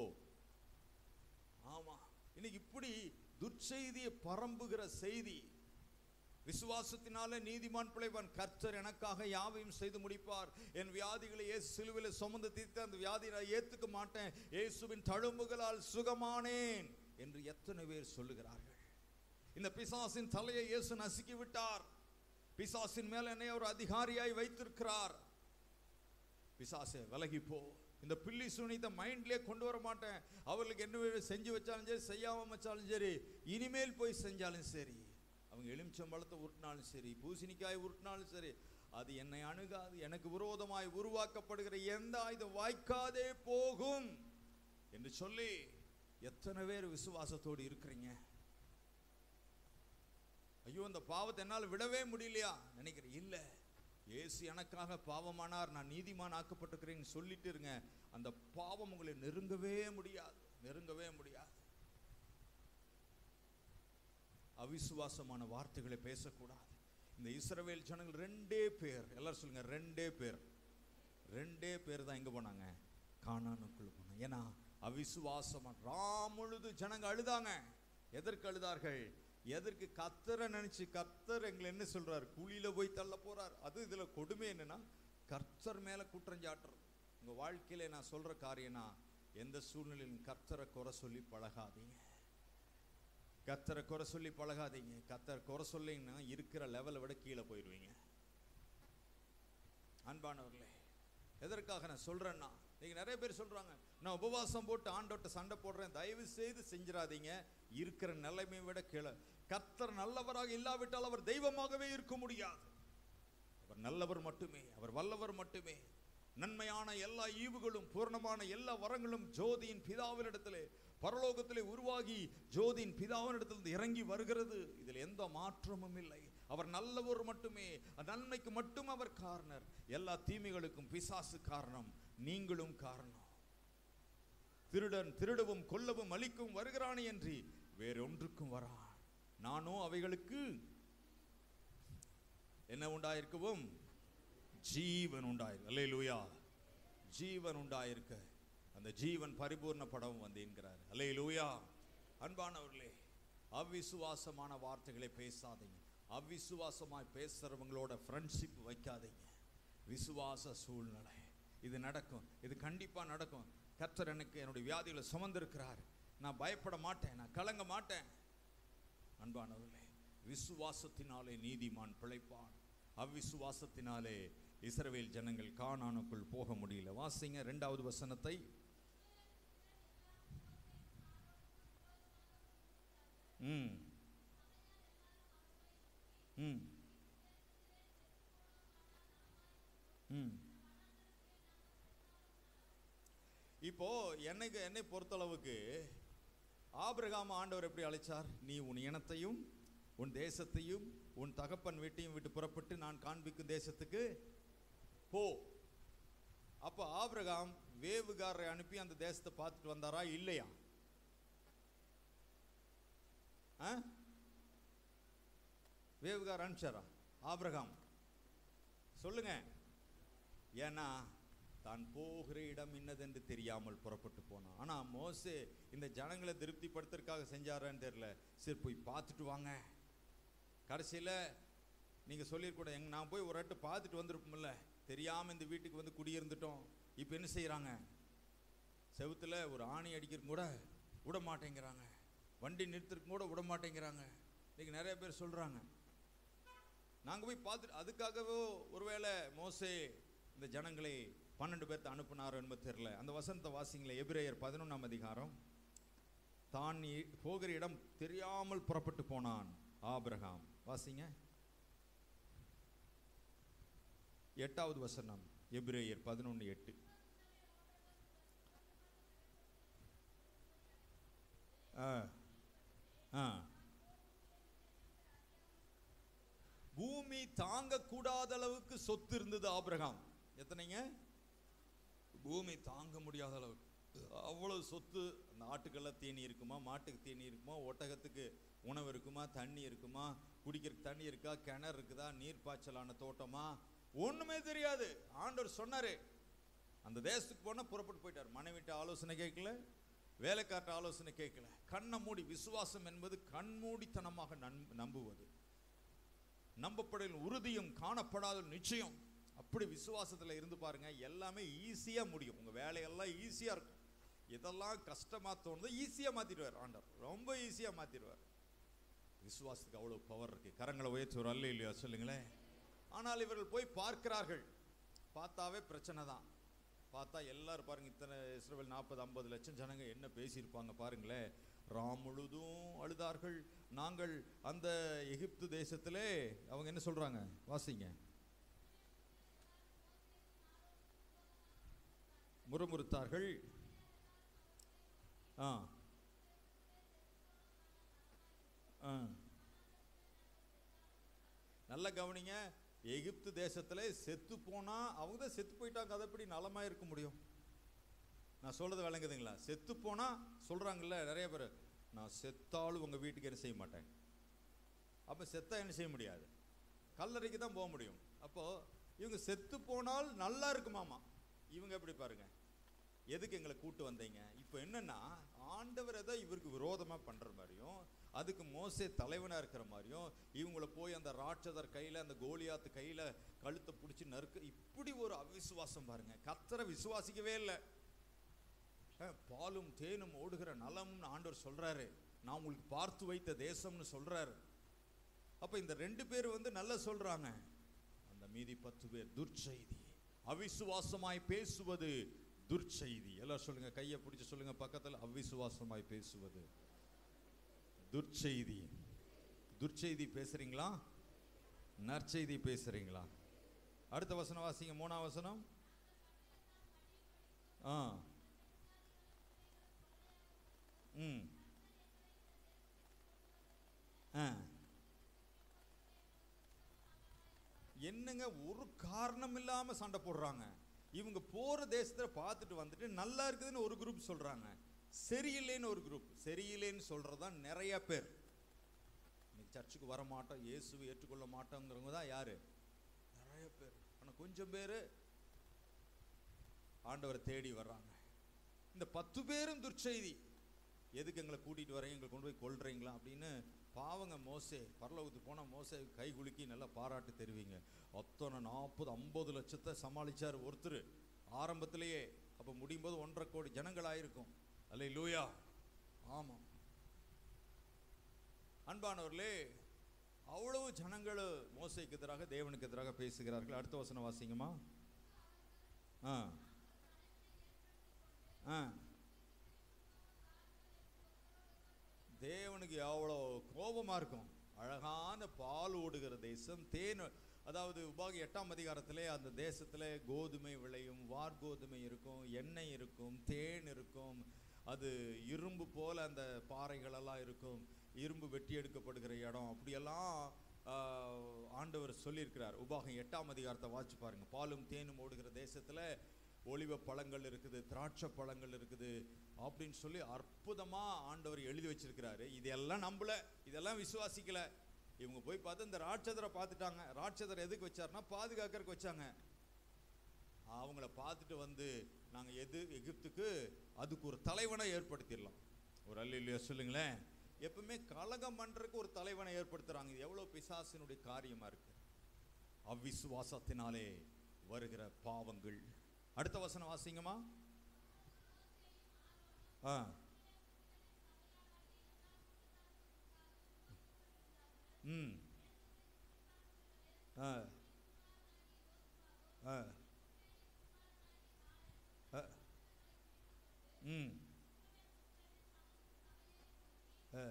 ஆமா இன்னைக்கு இப்படி துர்ச்செய்தியை பரம்புகிற செய்தி விசுவாசத்தினாலே நீதிமான் பிழைப்பான் கர்த்தர் எனக்காக யாவையும் செய்து முடிப்பார் என் வியாதிகளை இயேசு சிலுவையில் சுமந்து தீர்த்து அந்த வியாதியை நான் ஏத்துக்க மாட்டேன் இயேசுவின் தழும்புகளால் சுகமானேன் என்று எத்தனை பேர் சொல்லுகிறார்கள் இந்த பிசாசின் தலையை இயேசு நசுக்கி விட்டார் பிசாசின் மேல் என்னை ஒரு அதிகாரியாய் வைத்திருக்கிறார் பிசாசே விலகி போ இந்த பில்லி சுனித மைண்ட்லயே கொண்டு வர மாட்டேன் அவர்களுக்கு என்ன செஞ்சு வச்சாலும் சரி செய்யாம வச்சாலும் சரி இனிமேல் போய் செஞ்சாலும் சரி அவங்க எலுமிச்சம்பழத்தை உருட்டினாலும் சரி பூசணிக்காய் உருட்டினாலும் சரி அது என்னை அணுகாது எனக்கு விரோதமாய் உருவாக்கப்படுகிற எந்த ஆயுதம் வாய்க்காதே போகும் என்று சொல்லி எத்தனை பேர் விசுவாசத்தோடு இருக்கிறீங்க ஐயோ இந்த பாவத்தை என்னால் விடவே முடியலையா நினைக்கிறேன் இல்ல இயேசு எனக்காக பாவமானார் நான் நீதிமான் ஆக்கப்பட்டிருக்கிறேன்னு சொல்லிட்டு இருங்க அந்த பாவம் உங்களை நெருங்கவே முடியாது நெருங்கவே முடியாது அவிசுவாசமான வார்த்தைகளை பேசக்கூடாது இந்த இஸ்ரவேல் ஜனங்கள் ரெண்டே பேர் எல்லாரும் சொல்லுங்க ரெண்டே பேர் ரெண்டே பேர் தான் எங்க போனாங்க கானானுக்குள்ள போனாங்க ஏன்னா அவிசுவாசமா ராமுழுது ஜனங்க அழுதாங்க எதற்கு அழுதார்கள் எதற்கு கத்தரை நினைச்சு கர்த்தர் எங்களை என்ன சொல்றார் குழியில போய் தள்ள போறார் அது இதுல கொடுமை என்னன்னா கர்த்தர் மேல குற்றம் சாட்டுறது உங்க வாழ்க்கையில நான் சொல்ற காரியம்னா எந்த சூழ்நிலையிலும் கர்த்தரை குறை சொல்லி பழகாதீங்க கத்தரை குறை சொல்லி பழகாதீங்க கத்தர் குறை சொல்லிங்கன்னா இருக்கிற லெவலை விட கீழே போயிடுவீங்க அன்பானவர்களே எதற்காக நான் சொல்றேன்னா நீங்க நிறைய பேர் சொல்றாங்க நான் உபவாசம் போட்டு ஆண்டோட்ட சண்டை போடுறேன் தயவு செய்து செஞ்சிடாதீங்க இருக்கிற நிலைமையை விட கீழே கர்த்தர் நல்லவராக இல்லாவிட்டால் அவர் தெய்வமாகவே இருக்க முடியாது அவர் நல்லவர் மட்டுமே அவர் வல்லவர் மட்டுமே நன்மையான எல்லா ஈவுகளும் பூர்ணமான எல்லா வரங்களும் ஜோதியின் பிதாவினிடத்திலே பரலோகத்திலே உருவாகி ஜோதியின் பிதாவினிடத்திலிருந்து இறங்கி வருகிறது இதில் எந்த மாற்றமும் இல்லை அவர் நல்லவர் மட்டுமே நன்மைக்கு மட்டும் அவர் காரணர் எல்லா தீமைகளுக்கும் பிசாசு காரணம் நீங்களும் காரணம் திருடன் திருடவும் கொல்லவும் அழிக்கும் வருகிறானே என்று வேறொன்றுக்கும் வரான் நானோ அவைகளுக்கு என்ன உண்டாயிருக்கவும் ஜீவன் உண்டாயிருக்கு அல்லேலூயா ஜீவன் உண்டாயிருக்க அந்த ஜீவன் பரிபூர்ணப்படவும் வந்து என்கிறார் அல்லேலூயா அன்பானவர்களே அவிசுவாசமான வார்த்தைகளை பேசாதீங்க அவிசுவாசமாய் பேசுறவங்களோட ஃப்ரெண்ட்ஷிப் வைக்காதீங்க விசுவாச சூழ்நிலை இது நடக்கும் இது கண்டிப்பா நடக்கும் கர்த்தர் எனக்கு என்னுடைய வியாதிகளை சுமந்திருக்கிறார் நான் பயப்பட மாட்டேன் நான் கலங்க மாட்டேன் அன்பானவர்களே விசுவாசத்தினாலே நீதிமான் பிழைப்பான் அவ்விசுவாசத்தினாலே இஸ்ரவேல் ஜனங்கள் கானானுக்குள் போக முடியல வாசிங்க இரண்டாவது வசனத்தை ம் ம் ம் இப்போ என்னைக்கு என்னை பொறுத்தளவுக்கு ஆபிரகாம் ஆண்டவர் எப்படி அழைச்சார் நீ உன் இனத்தையும் உன் தேசத்தையும் உன் தகப்பன் வீட்டையும் விட்டு புறப்பட்டு நான் காண்பிக்கும் தேசத்துக்கு போ அப்போ ஆபிரகாம் வேவுகாரரை அனுப்பி அந்த தேசத்தை பார்த்துட்டு வந்தாரா இல்லையா ஆ? வேவுகார் அனுப்பிச்சாரா ஆபிரகாம் சொல்லுங்க ஏன்னா தான் போகிற இடம் இன்னதென்று தெரியாமல் புறப்பட்டு போனான் ஆனா மோசே இந்த ஜனங்களை திருப்திப்படுத்துறதுக்காக செஞ்சாரான்னு தெரியல சரி போய் பார்த்துட்டு வாங்க கடைசியில நீங்க சொல்லிருக்கூட எங்க நான் போய் ஒரு வாட்டி பார்த்துட்டு வந்திருப்போம்ல தெரியாம இந்த வீட்டுக்கு வந்து குடியிருந்துட்டோம் இப்போ என்ன செய்றாங்க செவுத்துல ஒரு ஆணி அடிக்கிறதுக்கு கூட விட மாட்டேங்கிறாங்க வண்டி நிறுத்துறதுக்கு கூட விட மாட்டேங்கிறாங்க இன்னைக்கு நிறைய பேர் சொல்றாங்க நாங்க போய் பார்த்துட்டு அதுக்காகவோ ஒருவேளை மோசே இந்த ஜனங்களை பன்னெண்டு பேர்த்த அனுப்புனாரோ என்பது தெரியல அந்த வசனத்தை வாசிங்களே எபிரேயர் பதினொன்றாம் அதிகாரம் தான் இ- போகிற இடம் தெரியாமல் புறப்பட்டு போனான் ஆபிரகாம் வாசிங்க எட்டாவது வசனம் எபிரேயர் பதினொன்று எட்டு ஆ ஆ பூமி தாங்கக்கூடாத அளவுக்கு சொத்து இருந்தது ஆபிரகாம் எத்தனைங்க பூமி தாங்க முடியாத அளவுக்கு அவ்வளவு சொத்து அந்த ஆட்டுக்கெல்லாம் தீனி இருக்குமா மாட்டுக்கு தீனி இருக்குமா ஒட்டகத்துக்கு உணவு இருக்குமா தண்ணி இருக்குமா குடிக்கிறதுக்கு தண்ணி இருக்கா கிணறு இருக்குதா நீர் பாய்ச்சலான தோட்டமா ஒண்ணுமே தெரியாது ஆண்டவர் சொன்னாரு அந்த தேசத்துக்கு போனா புறப்பட்டு போயிட்டார் மனைவிட்ட ஆலோசனை கேட்கல வேலைக்காட்ட ஆலோசனை கேட்கல கண்ணை மூடி விசுவாசம் என்பது கண்மூடித்தனமாக நன் நம்புவது நம்பப்படல் உறுதியும் காணப்படாத நிச்சயம் அப்படி விசுவாசத்துல இருந்து பாருங்க எல்லாமே ஈஸியா முடியும் உங்க வேலையெல்லாம் ஈஸியா இருக்கும் இதெல்லாம் கஷ்டமா தோணுதோ ஈஸியா மாத்திடுவார் ஆண்டவர் ரொம்ப ஈஸியா மாத்திடுவார் விசுவாசத்துக்கு அவ்வளவு பவர் இருக்கு கரங்களை உயர்த்தி ஒரு அல்ல இல்லையா சொல்லுங்களேன் ஆனால் இவர்கள் போய் பார்க்கிறார்கள் பார்த்தாவே பிரச்சனை தான் பார்த்தா எல்லாரும் பாருங்க இத்தனை இஸ்ரவேல் நாற்பது ஐம்பது லட்சம் ஜனங்க என்ன பேசியிருப்பாங்க பாருங்களேன் ராம் முழுதும் அழுதார்கள் நாங்கள் அந்த எகிப்து தேசத்திலே அவங்க என்ன சொல்றாங்க வாசிங்க முறுமுறுத்தார்கள் ஆ ஆ நல்லா கவனிங்க எகிப்து தேசத்துல செத்து போனா அவங்க தான் செத்து போயிட்டாங்க அதை எப்படி நலமா இருக்க முடியும் நான் சொல்றது விளங்குதுங்களா செத்து போனா சொல்றாங்கல்ல நிறைய பேர் நான் செத்தாலும் உங்க வீட்டுக்கு என்ன செய்ய மாட்டேன் அப்ப செத்தா என்ன செய்ய முடியாது கல்லறைக்கு தான் போக முடியும் அப்போ இவங்க செத்து போனால் நல்லா இருக்குமாமா இவங்க எப்படி பாருங்க எதுக்கு எங்களை கூட்டு வந்தீங்க இப்போ என்னன்னா ஆண்டவர் ஏதோ இவருக்கு விரோதமா பண்ற மாதிரியும் அதுக்கு மோசே தலைவனா இருக்கிற மாதிரியும் இவங்கள போய் அந்த ராட்சதர் கையில அந்த கோலியாத்து கையில கழுத்தை பிடிச்சி நறுக்க இப்படி ஒரு அவிசுவாசம் பாருங்க கத்தரை விசுவாசிக்கவே இல்லை அஹ், பாலும் தேனும் ஓடுகிற நலம்னு ஆண்டவர் சொல்றாரு நான் உங்களுக்கு பார்த்து வைத்த தேசம்னு சொல்றாரு அப்ப இந்த ரெண்டு பேர் வந்து நல்லா சொல்றாங்க அந்த மீதி பத்து பேர் துர்ச்செய்தி அவிசுவாசமாய் பேசுவது துர்ச்செய்தி எல்லாரும் சொல்லுங்க கையை பிடிச்சு சொல்லுங்க பக்கத்துல அவிசுவாசமாய் பேசுவது துர்ச்செய்தி துர்ச்செய்தி பேசுறீங்களா நற்செய்தி பேசுறீங்களா அடுத்த வசனம் வாசிங்க மூணாம் வசனம் ஆ ம் ஆ என்னங்க ஒரு காரணம் இல்லாம சண்டை போடுறாங்க இவங்க போற தேசத்துல பார்த்துட்டு வந்துட்டு நல்லா இருக்குதுன்னு ஒரு குரூப் சொல்றாங்க சரியில்லைன்னு ஒரு குரூப் சரியில்லைன்னு சொல்றதுதான் நிறைய பேர் இன்னைக்கு சர்ச்சுக்கு வர மாட்டோம் இயேசுவை ஏற்றுக்கொள்ள மாட்டோங்கிறவங்க தான் யாரு நிறைய பேர் ஆனா கொஞ்சம் பேர் ஆண்டவரை தேடி வர்றாங்க இந்த பத்து பேரும் துர்ச்செய்தி எதுக்கு எங்களை கூட்டிட்டு வரீங்க எங்களை கொண்டு போய் கொல்றீங்களா அப்படின்னு பாவங்க மோசே பரலோகத்துக்கு போனா மோசே கை குலுக்கி நல்லா பாராட்டு தெரிவிங்க அத்தனை நாற்பது ஐம்பது லட்சத்தை சமாளிச்சார் ஒருத்தர் ஆரம்பத்திலேயே அப்ப முடியும் போது ஒன்றரை கோடி ஜனங்கள் ஆயிருக்கும் அல்ல லூயா ஆமாம் அன்பானவர்களே அவ்வளவு ஜனங்கள் மோசைக்கு எதிராக தேவனுக்கு எதிராக பேசுகிறார்கள் அடுத்த வசனம் வாசிங்கம்மா ஆ ஆ தேவனுக்கு எவ்வளோ கோபமா இருக்கும் அழகான பால் ஓடுகிற தேசம் தேன் அதாவது உபாகி எட்டாம் அதிகாரத்திலே அந்த தேசத்துல கோதுமை விளையும் வார்கோதுமை இருக்கும் எண்ணெய் இருக்கும் தேன் இருக்கும் அது இரும்பு போல அந்த பாறைகளெல்லாம் இருக்கும் இரும்பு வெட்டி எடுக்கப்படுகிற இடம் அப்படியெல்லாம் ஆஹ், ஆண்டவர் சொல்லியிருக்கிறார் உபாகம் எட்டாம் அதிகாரத்தை வாசிச்சு பாருங்க பாலும் தேனும் ஓடுகிற தேசத்துல ஒலிவ பழங்கள் இருக்குது திராட்சை பழங்கள் இருக்குது அப்படின்னு சொல்லி அற்புதமா ஆண்டவர் எழுதி வச்சிருக்கிறாரு இதெல்லாம் நம்பல இதெல்லாம் விசுவாசிக்கல இவங்க போய் பார்த்து இந்த ராட்சதரை பார்த்துட்டாங்க ராட்சதர் எதுக்கு வச்சாருன்னா பாதுகாக்கறதுக்கு வச்சாங்க அவங்கள பார்த்துட்டு வந்து நாங்க எது எகிப்துக்கு அதுக்கு ஒரு தலைவனை ஏற்படுத்திடலாம் ஒரு அல்ல இல்லையா சொல்லுங்களேன் எப்பவுமே கலகம் பண்றதுக்கு ஒரு தலைவனை ஏற்படுத்துறாங்க இது எவ்வளவு பிசாசினுடைய காரியமா இருக்கு அவ்விசுவாசத்தினாலே வருகிற பாவங்கள் அடுத்த வசனம் வாசிங்கம்மா ஆ ம் ஆ ஆ ஆ ம் ஆ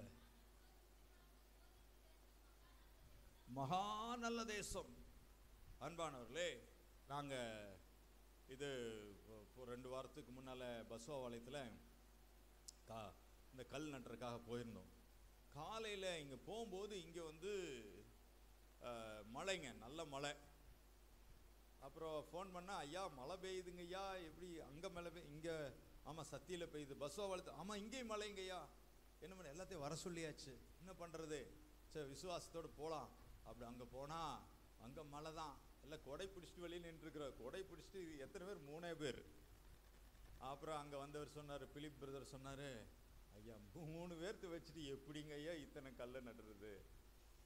மகா நல்ல தேசம் அன்பானவர்களே நாங்க இது இப்போ- இப்போ ரெண்டு வாரத்துக்கு முன்னால பஸ்வாபாளையத்தில் கா இந்த கல் நட்டுறதுக்காக போயிருந்தோம் காலையில் இங்கே போகும்போது இங்கே வந்து அஹ், மழைங்க நல்ல மழை அப்புறம் ஃபோன் பண்ணா ஐயா மழை பெய்யுதுங்க ஐயா எப்படி அங்கே மழை பெய் இங்கே ஆமாம் சத்தியில் பெய்யுது பஸ்வாபாளையத்தில் ஆமாம் இங்கேயும் மழைங்கய்யா என்ன பண்ண எல்லாத்தையும் வர சொல்லியாச்சு என்ன பண்ணுறது சரி விசுவாசத்தோடு போகலாம் அப்படி அங்கே போனால் அங்கே மழை தான் எல்லாம் கொடை பிடிச்சிட்டு வெளியே நின்றுருக்குறோம் கொடை பிடிச்சிட்டு இது எத்தனை பேர் மூணே பேர் அப்புறம் அங்கே வந்தவர் சொன்னார் பிலிப் பிரதர் சொன்னார் ஐயா மூணு பேர்த்து வச்சுட்டு எப்படிங்க ஐயா இத்தனை கல்லை நடுறது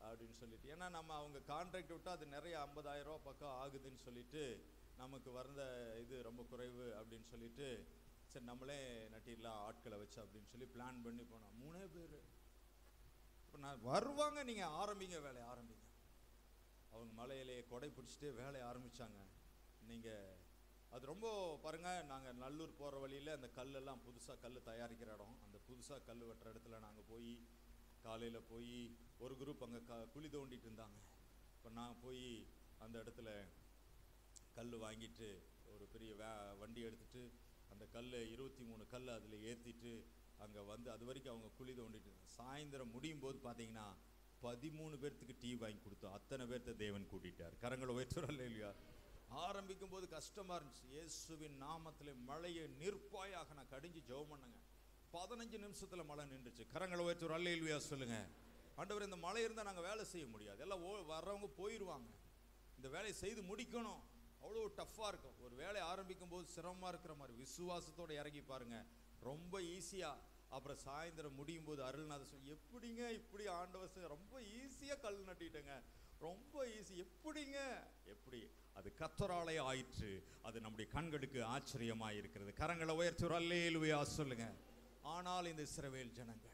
அப்படின்னு சொல்லிட்டு ஏன்னா நம்ம அவங்க கான்ட்ராக்ட் விட்டா அது நிறைய 50000 ரூபா பக்கம் ஆகுதுன்னு சொல்லிட்டு நமக்கு வந்த இது ரொம்ப குறைவு அப்படின்னு சொல்லிட்டு சரி நம்மளே நட்டிடலாம் ஆட்களை வச்சு அப்படின்னு சொல்லி பிளான் பண்ணி போனோம் மூணே பேர் இப்போ நான் வருவாங்க நீங்க ஆரம்பிங்க வேலையை ஆரம்பிங்க அவங்க மலையிலே கொடை பிடிச்சிட்டு வேலையை ஆரம்பிச்சாங்க நீங்க அது ரொம்ப பாருங்க நாங்க நல்லூர் போற வழியில அந்த கல்லெல்லாம் புதுசா கல் தயாரிக்கிற இடம் அந்த புதுசா கல் வெட்டுற இடத்துல நாங்க போய் காலையில போய் ஒரு குரூப் அங்க க குழி தோண்டிட்டு இருந்தாங்க இப்போ நான் போய் அந்த இடத்துல கல் வாங்கிட்டு ஒரு பெரிய வே வண்டி எடுத்துட்டு அந்த கல்லை இருபத்தி மூணு கல் அதில் ஏற்றிட்டு அங்கே வந்து அது வரைக்கும் அவங்க குழி தோண்டிட்டு இருந்தாங்க. சாயந்தரம் முடியும் போது பார்த்தீங்கன்னா பதிமூணு பேர்த்துக்கு டீ வாங்கி கொடுத்தோம் அத்தனை பேர்த்த தேவன் கூட்டிட்டார் கரங்களை உயர்த்துறல்ல இல்லையா ஆரம்பிக்கும் போது கஷ்டமா இருந்துச்சு இயேசுவின் நாமத்தில் மழையை நிற்பாயாக நான் கடிஞ்சு ஜெபம் பண்ணேங்க பதினஞ்சு நிமிஷத்துல மழை நின்றுச்சு கரங்களை உயர்த்துற அல்ல இல்லையா சொல்லுங்க ஆண்டவர் இந்த மழை இருந்தால் நாங்கள் வேலை செய்ய முடியாது எல்லாம் ஓ வர்றவங்க போயிடுவாங்க இந்த வேலையை செய்து முடிக்கணும் அவ்வளோ டஃப்பாக இருக்கும் ஒரு வேலையை ஆரம்பிக்கும் போது சிரமமாக இருக்கிற மாதிரி விசுவாசத்தோட இறங்கி பாருங்க ரொம்ப ஈஸியாக அப்புறம் சாயந்தரம் முடியும் போது அருள்நாத சொல்லி எப்படிங்க இப்படி ஆண்டவர் செஞ்ச- ரொம்ப ஈஸியாக கல் நட்டிட்டேங்க ரொம்ப ஈஸி எப்படிங்க எப்படி அது கத்தராலே ஆயிற்று அது நம்முடைய கண்களுக்கு ஆச்சரியமாக இருக்கிறது கரங்களை உயர்த்தி ஒரு அல்லேலுவையா சொல்லுங்க ஆனால் இந்த இஸ்ரவேல் ஜனங்கள்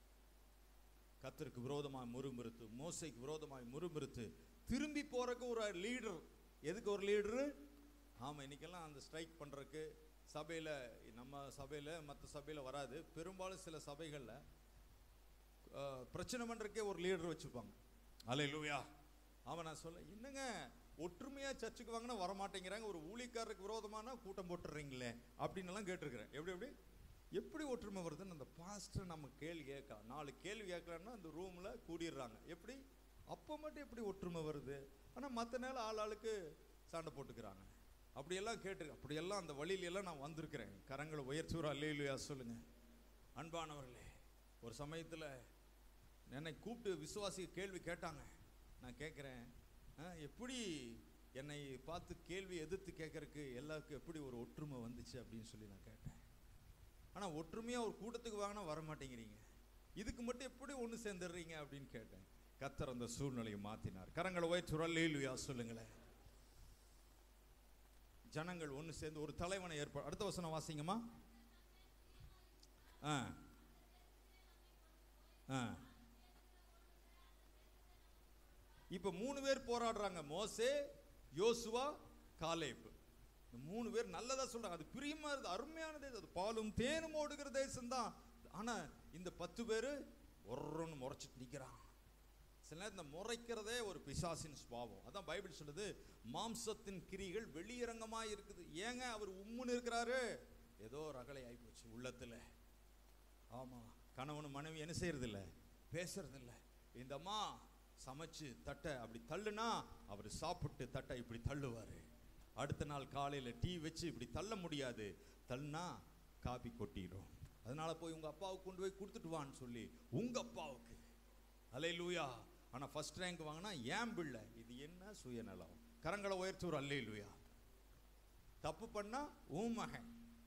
கத்தருக்கு விரோதமாய் முறுமுறுத்து மோசைக்கு விரோதமாய் முறுமுறுத்து திரும்பி போறதுக்கு ஒரு லீடர் எதுக்கு ஒரு லீடரு ஆமா இன்னைக்கெல்லாம் அந்த ஸ்ட்ரைக் பண்றதுக்கு சபையில நம்ம சபையில மற்ற சபையில வராது பெரும்பாலும் சில சபைகள்ல அஹ், பிரச்சனை பண்றதுக்கே ஒரு லீடர் வச்சுப்பாங்க அலை லூயா அவன் நான் சொல்ல என்னங்க ஒற்றுமையா சர்ச்சுக்கு வாங்கினா வரமாட்டேங்கிறாங்க ஒரு ஊழியக்காரருக்கு விரோதமான கூட்டம் போட்டுறீங்களே அப்படின்னு எல்லாம் கேட்டிருக்கிறேன் எப்படி எப்படி எப்படி ஒற்றுமை வருதுன்னு அந்த பாஸ்டர் நம்ம கேள்வி கேட்க நாலு கேள்வி கேட்கலான்னா அந்த ரூம்ல கூடிடுறாங்க எப்படி அப்போ மட்டும் எப்படி ஒற்றுமை வருது ஆனா மற்ற நேரம் ஆள் ஆளுக்கு சண்டை போட்டுக்கிறாங்க அப்படியெல்லாம் கேட்டு அப்படியெல்லாம் அந்த வழியிலெல்லாம் நான் வந்திருக்கிறேன் கரங்களை உயர்த்துற அல்லையிலையா சொல்லுங்க அன்பானவர்களே ஒரு சமயத்துல என்னை கூப்பிட்டு விசுவாசி கேள்வி கேட்டாங்க நான் கேட்குறேன் எப்படி என்னை பார்த்து கேள்வி எதிர்த்து கேட்கறதுக்கு எல்லாருக்கும் எப்படி ஒரு ஒற்றுமை வந்துச்சு அப்படின்னு சொல்லி நான் கேட்டேன் ஆனால் ஒற்றுமையாக ஒரு கூட்டத்துக்கு வாங்கினா வர மாட்டேங்கிறீங்க இதுக்கு மட்டும் எப்படி ஒன்று சேர்ந்துடுறீங்க அப்படின்னு கேட்டேன் கத்தர் அந்த சூழ்நிலையை மாற்றினார் கரங்களை உயர்த்துறல்லையா சொல்லுங்களேன் ஜனங்கள் ஒன்று சேர்ந்து ஒரு தலைவனை ஏற்ப அடுத்த வசனம் வாசிங்கம்மா ஆ ஆ இப்ப மூணு பேர் போராடுறாங்க மோசே யோசுவா காலேப் இந்த மூணு பேர் நல்லதா சொல்றாங்க அது பிரியமா இருக்குது அருமையான தேசம் அது பாலும் தேனும் ஓடுகிற தேசம் தான் ஆனா இந்த பத்து பேரு ஒருன்னு முறைச்சிட்டு நிக்கிறான் சில நேரம் இந்த முறைக்கிறதே ஒரு பிசாசின் சுபாவம் அதான் பைபிள் சொல்லுது மாம்சத்தின் கிரிகள் வெளியரங்கமா இருக்குது ஏங்க அவர் உம்முன்னு இருக்கிறாரு ஏதோ ரகலை ஆயிப்போச்சு உள்ளத்துல ஆமா கணவனும் மனைவி என்ன செய்யறது இல்ல பேசுறது இல்ல இந்த அம்மா சமைச்சு தட்டை அப்படி தள்ளுனா அவர் சாப்பிட்டு தட்டை இப்படி தள்ளுவாரு அடுத்த நாள் காலையில டீ வச்சு இப்படி தள்ள முடியாது தள்ளுனா காபி கொட்டிடும் அதனால போய் உங்க அப்பாவுக்கு கொண்டு போய் கொடுத்துட்டு வான்னு சொல்லி உங்க அப்பாவுக்கு அலை லூயா ஆனா ஃபர்ஸ்ட் ரேங்க் வாங்கினா ஏன் பிள்ளை இது என்ன சுயநலம் கரங்களை உயர்த்தூர் அல்லே லூயா தப்பு பண்ணா உன் மகன்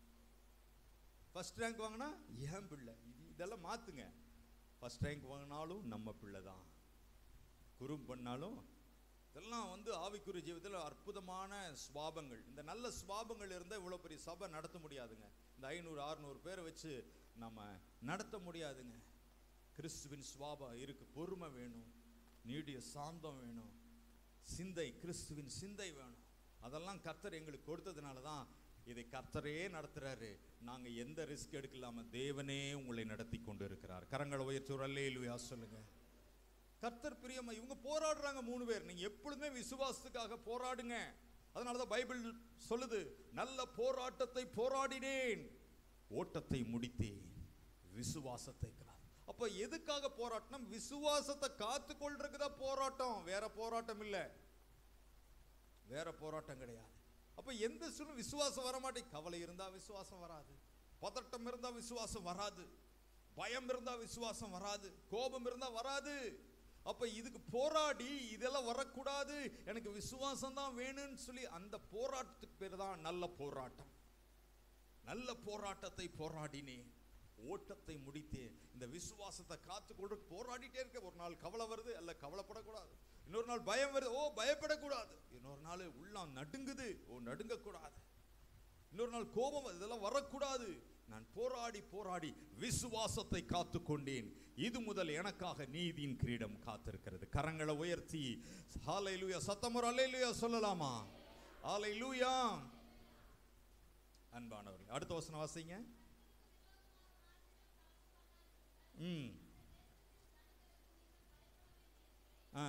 ஃபர்ஸ்ட் ரேங்க் வாங்கினா ஏன் பிள்ளை இது இதெல்லாம் மாத்துங்க ஃபர்ஸ்ட் ரேங்க் வாங்கினாலும் நம்ம பிள்ளை தான் குறும் பண்ணாலும் இதெல்லாம் வந்து ஆவிக்குரிய ஜீவிதத்தில் அற்புதமான சுவாபங்கள் இந்த நல்ல சுவாபங்கள் இருந்தால் இவ்வளோ பெரிய சபை நடத்த முடியாதுங்க இந்த ஐநூறு அறுநூறு பேரை வச்சு நம்ம நடத்த முடியாதுங்க கிறிஸ்துவின் சுவாபம் இருக்கு பொறுமை வேணும் நீடிய சாந்தம் வேணும் சிந்தை கிறிஸ்துவின் சிந்தை வேணும் அதெல்லாம் கர்த்தர் எங்களுக்கு கொடுத்ததுனால தான் இதை கர்த்தரே நடத்துறாரு நாங்க எந்த ரிஸ்க் எடுக்கலாம தேவனே உங்களை நடத்தி கொண்டு இருக்கிறார் கரங்களை உயர்த்தி ஒரு அல்லேலூயா சொல்லுங்க கர்த்தர் பிரியமா இவங்க போராடுறாங்க மூணு பேர் நீங்க எப்பொழுதுமே விசுவாசத்துக்காக போராடுங்க அதனால தான் பைபிள் சொல்லுது நல்ல போராட்டத்தை போராடினேன் ஓட்டத்தை முடித்தேன் விசுவாசத்தை காத்து அப்ப எதுக்காக போராட்டம் விசுவாசத்தை காத்து கொள்றதுக்கு தான் போராட்டம் வேற போராட்டம் இல்ல வேற போராட்டம் கிடையாது அப்ப எந்த சூழ்நிலை விசுவாசம் வர மாட்டேங்க கவலை இருந்தா விசுவாசம் வராது பதட்டம் இருந்தா விசுவாசம் வராது பயம் இருந்தா விசுவாசம் வராது கோபம் இருந்தா வராது அப்ப இதுக்கு போராடி இதெல்லாம் வரக்கூடாது எனக்கு விசுவாசம் தான் வேணும்னு சொல்லி அந்த போராட்டத்துக்கு பேர் தான் நல்ல போராட்டம் நல்ல போராட்டத்தை போராடினேன் ஓட்டத்தை முடித்தேன் இந்த விசுவாசத்தை காத்து கொண்டு போராடிட்டே இருக்க ஒரு நாள் கவலை வருது அல்ல கவலைப்படக்கூடாது இன்னொரு நாள் பயம் வருது ஓ பயப்படக்கூடாது இன்னொரு நாள் உள்ளம் நடுங்குது ஓ நடுங்கக்கூடாது இன்னொரு நாள் கோபம் வருது, இதெல்லாம் வரக்கூடாது நான் போராடி போராடி விசுவாசத்தை காத்து கொண்டேன் இது முதல் எனக்காக நீதியின் கிரீடம் காத்திருக்கிறது கரங்களை உயர்த்தி ஹalleluya சத்தம் ஒரு அல்லேலூயா சொல்லலாமா ஹalleluya அன்பானவர்கள் அடுத்த வசனம் வாசிங்க ம் ஆ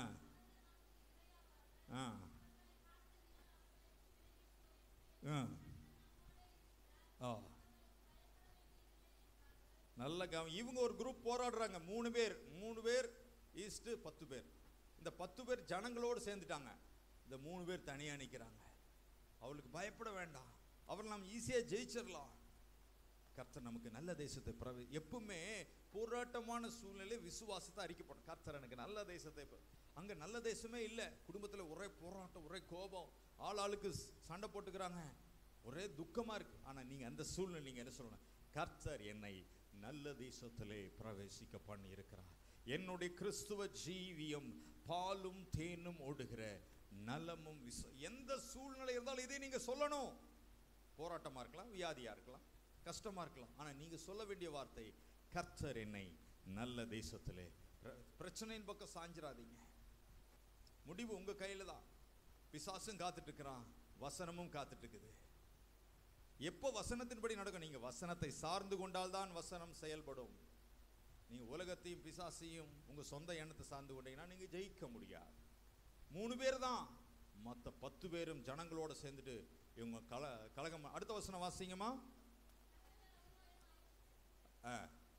ஆ ஆ ஆ நல்ல கவ இவங்க ஒரு குரூப் போராடுறாங்க மூணு பேர் மூணு பேர் ஈஸ்ட் பத்து பேர் இந்த பத்து பேர் ஜனங்களோடு சேர்ந்துட்டாங்க இந்த மூணு பேர் தனியாக நிற்கிறாங்க அவளுக்கு பயப்பட வேண்டாம் அவரை நாம் ஈஸியாக ஜெயிச்சிடலாம் கர்த்தர் நமக்கு நல்ல தேசத்தை பிரவே எப்பவுமே போராட்டமான சூழ்நிலை விசுவாசத்தை அறிக்கப்படும் கர்த்தர் எனக்கு நல்ல தேசத்தை ப- அங்க நல்ல தேசமே இல்லை குடும்பத்துல ஒரே போராட்டம் ஒரே கோபம் ஆள் ஆளுக்கு ஸ்- சண்டை போட்டுக்கிறாங்க ஒரே துக்கமா இருக்கு ஆனா நீங்க அந்த சூழ்நிலை நீங்க என்ன சொல்லணும் கர்த்தர் என்னை நல்ல தேசத்திலே பிரவேசிக்க பண்ணி இருக்கிறார் என்னுடைய கிறிஸ்துவ ஜீவியம் பாலும் தேனும் ஓடுகிற நலமும் விச எந்த சூழ்நிலை இருந்தாலும் இதை நீங்க சொல்லணும் போராட்டமா இருக்கலாம் வியாதியா இருக்கலாம் கஷ்டமா இருக்கலாம் ஆனா நீங்க சொல்ல வேண்டிய வார்த்தை கர்த்தர் என்னை நல்ல தேசத்திலே பிர- பிரச்சனையின் பக்கம் சாஞ்சிராதீங்க முடிவு உங்க கையில தான் பிசாசும் காத்துட்டு இருக்கிறான் வசனமும் காத்துட்டு இருக்குது எப்போ வசனத்தின்படி நடக்கும் நீங்க வசனத்தை சார்ந்து கொண்டால்தான் வசனம் செயல்படும் நீங்க உலகத்தையும் பிசாசையும் உங்க சொந்த எண்ணத்தை சார்ந்து கொண்டீங்கன்னா நீங்க ஜெயிக்க முடியாது மூணு பேர் தான் மற்ற பத்து பேரும் ஜனங்களோட சேர்ந்துட்டு இவங்க கல கலகம் அடுத்த வசனம் வாசிங்கம்மா ஆ.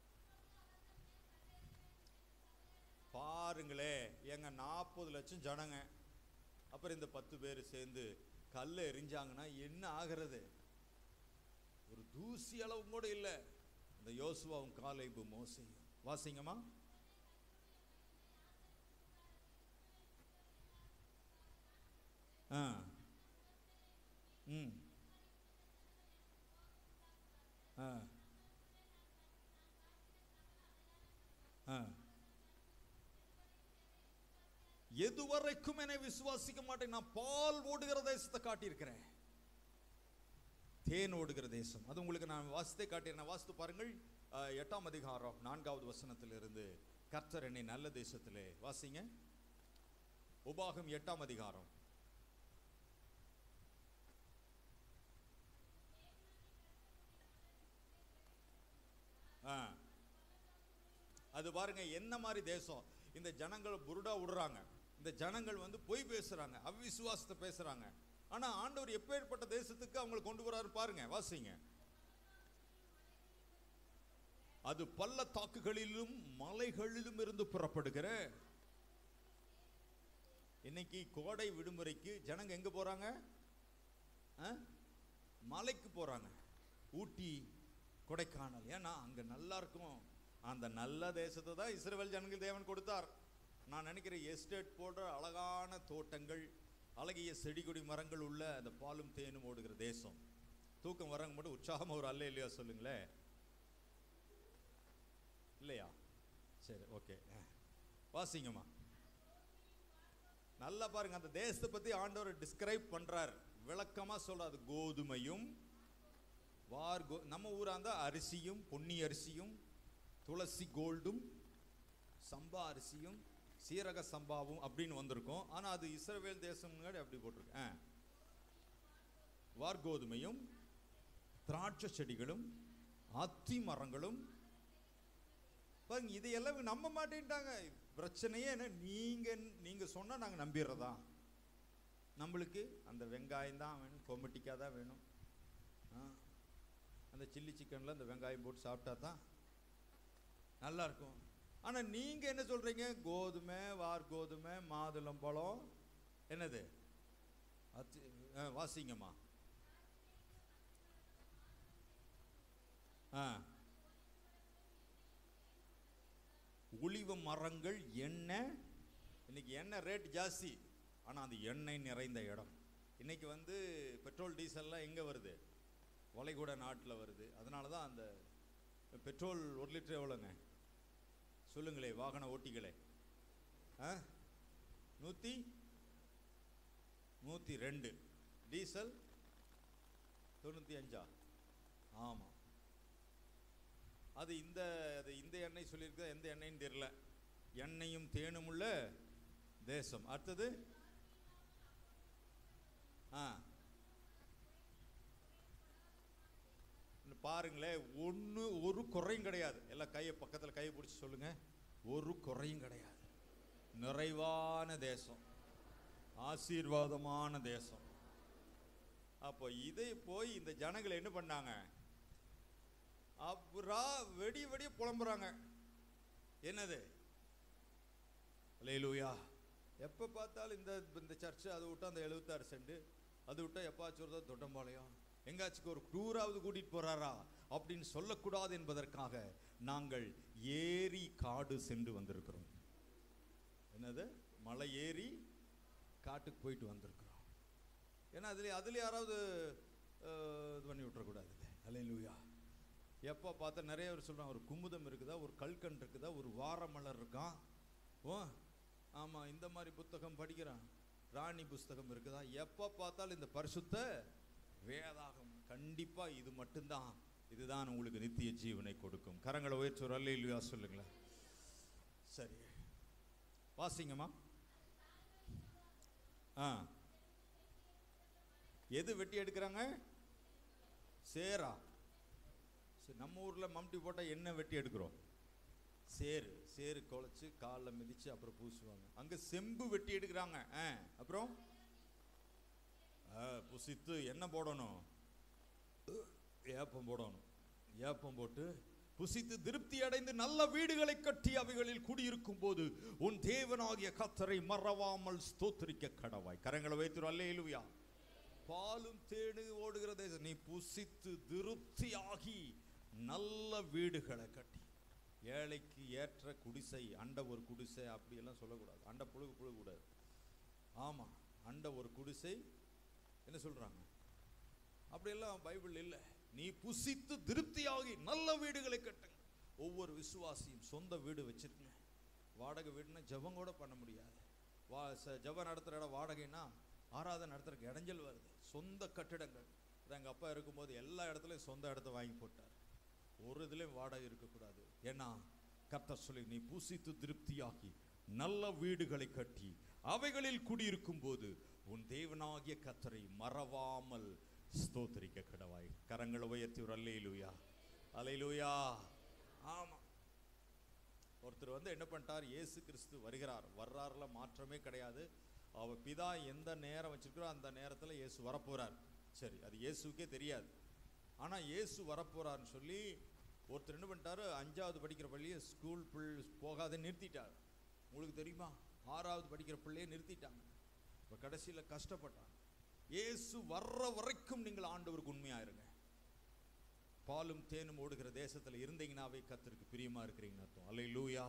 பாருங்களே எங்க நாற்பது லட்சம் ஜனங்க அப்புறம் இந்த பத்து பேர் சேர்ந்து கல்லை எரிஞ்சாங்கன்னா என்ன ஆகிறது ஒரு தூசி அளவு கூட இல்லை இந்த யோசுவாவும் காலைபு மோசையும் வாசிங்கம்மா ஆ ம் ஆ ஆ எதுவரைக்கும் என்னை விசுவாசிக்க மாட்டேன் நான் பால் ஓடுகிற தேசத்தை காட்டியிருக்கிறேன் தேன் ஓடுகிற தேசம் அது உங்களுக்கு நான் வாசித்தே காட்டியிருந்தேன் வாசித்து பாருங்கள் அஹ், எட்டாம் அதிகாரம் நான்காவது வசனத்திலிருந்து கர்த்தர் என்னை நல்ல தேசத்திலே வாசிங்க உபாகம் எட்டாம் அதிகாரம் ஆ அது பாருங்க என்ன மாதிரி தேசம் இந்த ஜனங்கள் புருடா விடுறாங்க இந்த ஜனங்கள் வந்து பொய் பேசுறாங்க அவிசுவாசத்தை பேசுறாங்க ஆனா ஆண்டவர் எப்பேற்பட்ட தேசத்துக்கு அவங்களை கொண்டு வராரு பாருங்க வாசிங்க அது பள்ளத்தாக்குகளிலும் மலைகளிலும் இருந்து புறப்படுகிற இன்னைக்கு கோடை விடுமுறைக்கு ஜனங்க எங்க போறாங்க ஆ? மலைக்கு போறாங்க ஊட்டி கொடைக்கானல் ஏன்னா அங்க நல்லா இருக்கும் அந்த நல்ல தேசத்தை தான் இஸ்ரவேல் ஜனங்கள் தேவன் கொடுத்தார் நான் நினைக்கிறேன் எஸ்டேட் போன்ற அழகான தோட்டங்கள் அழகிய செடி கொடி மரங்கள் உள்ள அந்த பாலும் தேனும் ஓடுகிற தேசம் தூக்கம் வரவங்க மட்டும் உற்சாகமா ஒரு அல்ல இல்லையா சொல்லுங்களேன் இல்லையா சரி ஓகே வாசிங்கம்மா நல்லா பாருங்க அந்த தேசத்தை பத்தி ஆண்டவர் டிஸ்கிரைப் பண்றார் விளக்கமா சொல்றாரு கோதுமையும் வார் கோ நம்ம ஊரா இருந்தா அரிசியும் பொன்னி அரிசியும் துளசி கோல்டும் சம்பா அரிசியும் சீரக சம்பாவும் அப்படின்னு வந்திருக்கும் ஆனா அது இஸ்ரவேல் தேசம் முன்னாடி அப்படி போட்டிருக்கு ஆ. வார்கோதுமையும் திராட்சை செடிகளும் அத்தி மரங்களும் பாருங்க இதையெல்லாம் இவங்க நம்ப மாட்டேன்ட்டாங்க பிரச்சனையே என்ன நீங்க நீங்க சொன்னா நாங்க நம்பிடுறதா நம்மளுக்கு அந்த வெங்காயம் தான் வேணும் கொமட்டிக்காய் தான் வேணும் ஆ. அந்த சில்லி சிக்கன்ல அந்த வெங்காயம் போட்டு சாப்பிட்டா தான் நல்லா இருக்கும் ஆனா நீங்க என்ன சொல்றீங்க கோதுமை வார் கோதுமை மாதுளம்பழம் என்னது அத்தி ஆ, வாசிங்கம்மா ஆ ஒளிவ மரங்கள் எண்ணெய் இன்னைக்கு எண்ணெய் ரேட் ஜாஸ்தி ஆனா அது எண்ணெய் நிறைந்த இடம் இன்னைக்கு வந்து பெட்ரோல் டீசல்லாம் எங்க வருது வளைகுடா நாட்டில் வருது அதனால தான் அந்த பெட்ரோல் ஒரு லிட்டர் எவ்வளோங்க சொல்லுங்களே வாகன ஓட்டிகளே ஆ நூற்றி நூற்றி ரெண்டு டீசல் தொண்ணூற்றி அஞ்சா ஆமாம் அது இந்த அது இந்த எண்ணெய் சொல்லியிருக்க எந்த எண்ணெய்ன்னு தெரியல எண்ணெயும் தேனும் உள்ள தேசம் அடுத்தது ஆ இன்னும் பாருங்களேன் ஒன்று ஒரு குறையும் கிடையாது எல்லாம் கையை பக்கத்தில் கையை பிடிச்சி சொல்லுங்க ஒரு குறையும் கிடையாது நிறைவான தேசம் ஆசீர்வாதமான தேசம் அப்போ இதை போய் இந்த ஜனங்கள் என்ன பண்ணாங்க அப்புறா வெடி வெடி புலம்புறாங்க என்னது லேலூயா எப்போ பார்த்தாலும் இந்த இந்த சர்ச்சு அதை விட்டா அந்த எழுபத்தாறு சென்ட் அது விட்டா எப்பாச்சும் ஒரு தடவை தொட்டம்பாளையம் எங்காச்சுக்கு ஒரு டூராவது கூட்டிட்டு போறாரா அப்படின்னு சொல்லக்கூடாது என்பதற்காக நாங்கள் ஏரி காடு சென்று வந்திருக்கிறோம் என்னது மலை ஏறி காட்டுக்கு போயிட்டு வந்திருக்கிறோம் ஏன்னா அதுல அதுல யாராவது அஹ், இது பண்ணி விட்டுறக்கூடாது அலையிலூயா எப்போ பார்த்தா நிறைய பேர் சொல்கிறாங்க ஒரு குமுதம் இருக்குதா ஒரு கல்கண்டு இருக்குதா ஒரு வாரமலர் இருக்கான் ஓ ஆமாம் இந்த மாதிரி புத்தகம் படிக்கிறான் ராணி புஸ்தகம் இருக்குதா எப்போ பார்த்தாலும் இந்த பரிசுத்த வேதாகம் கண்டிப்பாக இது மட்டும்தான் இதுதான் உங்களுக்கு நித்திய ஜீவனை கொடுக்கும் கரங்களை உயர்ச்சி ஒரு அல்லையா சொல்லுங்களேன் சரி வாசிங்கம்மா ஆ எது வெட்டி எடுக்கிறாங்க சேரா சரி நம்ம ஊரில் மம்டி போட்டால் என்ன வெட்டி எடுக்கிறோம் சேரு சேரு குழச்சி காலில் மிதித்து அப்புறம் பூசுவாங்க அங்கே செம்பு வெட்டி எடுக்கிறாங்க ஆ அப்புறம் ஆ, புசித்து என்ன போடணும் ஏப்பம் போடணும் ஏப்பம் போட்டு புசித்து திருப்தி அடைந்து நல்ல வீடுகளை கட்டி அவைகளில் குடியிருக்கும் போது உன் தேவனாகிய கத்தரை மறவாமல் ஸ்தோத்திரிக்க கடவாய் கரங்களை வைத்து அல்லேலுயா பாலும் தேடு ஓடுகிற தேசம் நீ புசித்து திருப்தியாகி நல்ல வீடுகளை கட்டி ஏழைக்கு ஏற்ற குடிசை அண்ட ஒரு குடிசை அப்படியெல்லாம் சொல்லக்கூடாது அண்ட புழுகு புழுகக்கூடாது ஆமாம் அண்ட ஒரு குடிசை என்ன சொல்றாங்க அப்படியெல்லாம் பைபிள் இல்லை நீ புசித்து திருப்தியாகி நல்ல வீடுகளை கட்டுங்க ஒவ்வொரு விசுவாசியும் சொந்த வீடு வச்சிருக்கங்க வாடகை வீடுனா ஜெபம் கூட பண்ண முடியாது வா ச- ஜெபம் நடத்துகிற இடம் வாடகைன்னா ஆராதனை நடத்துறதுக்கு இடைஞ்சல் வருது சொந்த கட்டிடங்கள் அது எங்கள் அப்பா இருக்கும்போது எல்லா இடத்துலையும் சொந்த இடத்த வாங்கி போட்டார் ஒரு இதுலேயும் வாடகை இருக்கக்கூடாது ஏன்னா கர்த்தர் சொல்லி நீ புசித்து திருப்தியாகி நல்ல வீடுகளை கட்டி அவைகளில் குடியிருக்கும் போது உன் தேவனாகிய கத்தரை மறவாமல் ஸ்தோத்திரிக்க கடவாய் கரங்களை உயர்த்தி ஒரு அல்லையிலுயா அலையிலுயா ஆமா ஒருத்தர் வந்து என்ன பண்ணிட்டார் இயேசு கிறிஸ்து வருகிறார் வர்றாருல மாற்றமே கிடையாது அவர் பிதா எந்த நேரம் வச்சிருக்கிறோ அந்த நேரத்தில் இயேசு வரப்போறார் சரி அது இயேசுக்கே தெரியாது ஆனா இயேசு வரப்போறாருன்னு சொல்லி ஒருத்தர் என்ன பண்ணிட்டாரு அஞ்சாவது படிக்கிற பள்ளியை ஸ்கூல் பிள் போகாத நிறுத்திட்டார் உங்களுக்கு தெரியுமா ஆறாவது படிக்கிற பிள்ளையை நிறுத்திட்டாங்க இப்போ கடைசியில் கஷ்டப்பட்டான் இயேசு வர்ற வரைக்கும் நீங்கள் ஆண்டவருக்கு உண்மையா இருங்க பாலும் தேனும் ஓடுகிற தேசத்துல இருந்தீங்கன்னாவே கர்த்தருக்கு பிரியமா இருக்கிறீங்கன்னு அர்த்தம் அல்லை லூயா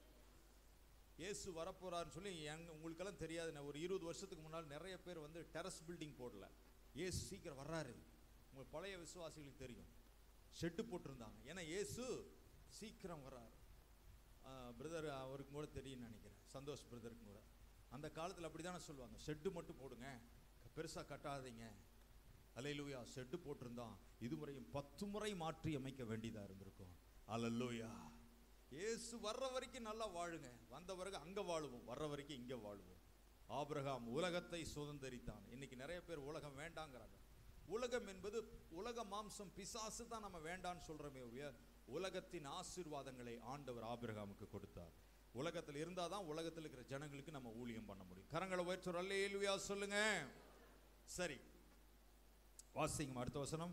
இயேசு வரப்போறாருன்னு சொல்லி எங்க உங்களுக்கெல்லாம் தெரியாது நான் ஒரு இருபது வருஷத்துக்கு முன்னால் நிறைய பேர் வந்து டெரஸ் பில்டிங் போடல இயேசு சீக்கிரம் வர்றாரு உங்கள் பழைய விசுவாசிகளுக்கு தெரியும் ஷெட்டு போட்டிருந்தாங்க ஏன்னா இயேசு சீக்கிரம் வர்றாரு பிரதர் அவருக்கு கூட தெரியும்னு நினைக்கிறேன் சந்தோஷ் பிரதருக்கு கூட அந்த காலத்தில் அப்படி தானே சொல்லுவாங்க ஷெட்டு மட்டும் போடுங்க பெருசாக கட்டாதீங்க அலையிலூயா ஷெட்டு போட்டிருந்தான் இதுமுறையும் பத்து முறை மாற்றி அமைக்க வேண்டியதாக இருந்திருக்கும் அலல்லூயா இயேசு வர்ற வரைக்கும் நல்லா வாழுங்க வந்த பிறகு அங்கே வாழுவோம் வர்ற வரைக்கும் இங்கே வாழுவோம் ஆபிரகாம் உலகத்தை சுதந்தரித்தான் இன்னைக்கு நிறைய பேர் உலகம் வேண்டாங்கிறாங்க உலகம் என்பது உலக மாம்சம் பிசாசு தான் நம்ம வேண்டான்னு சொல்றோமே ஒழிய உலகத்தின் ஆசீர்வாதங்களை ஆண்டவர் ஆபிரகாமுக்கு கொடுத்தார் உலகத்தில் இருந்தால் தான் உலகத்தில் இருக்கிற ஜனங்களுக்கு நம்ம ஊழியம் பண்ண முடியும் கரங்களை உயர்த்துற அல்லேலுயா சொல்லுங்க சரி வாசிங்க அடுத்த வசனம்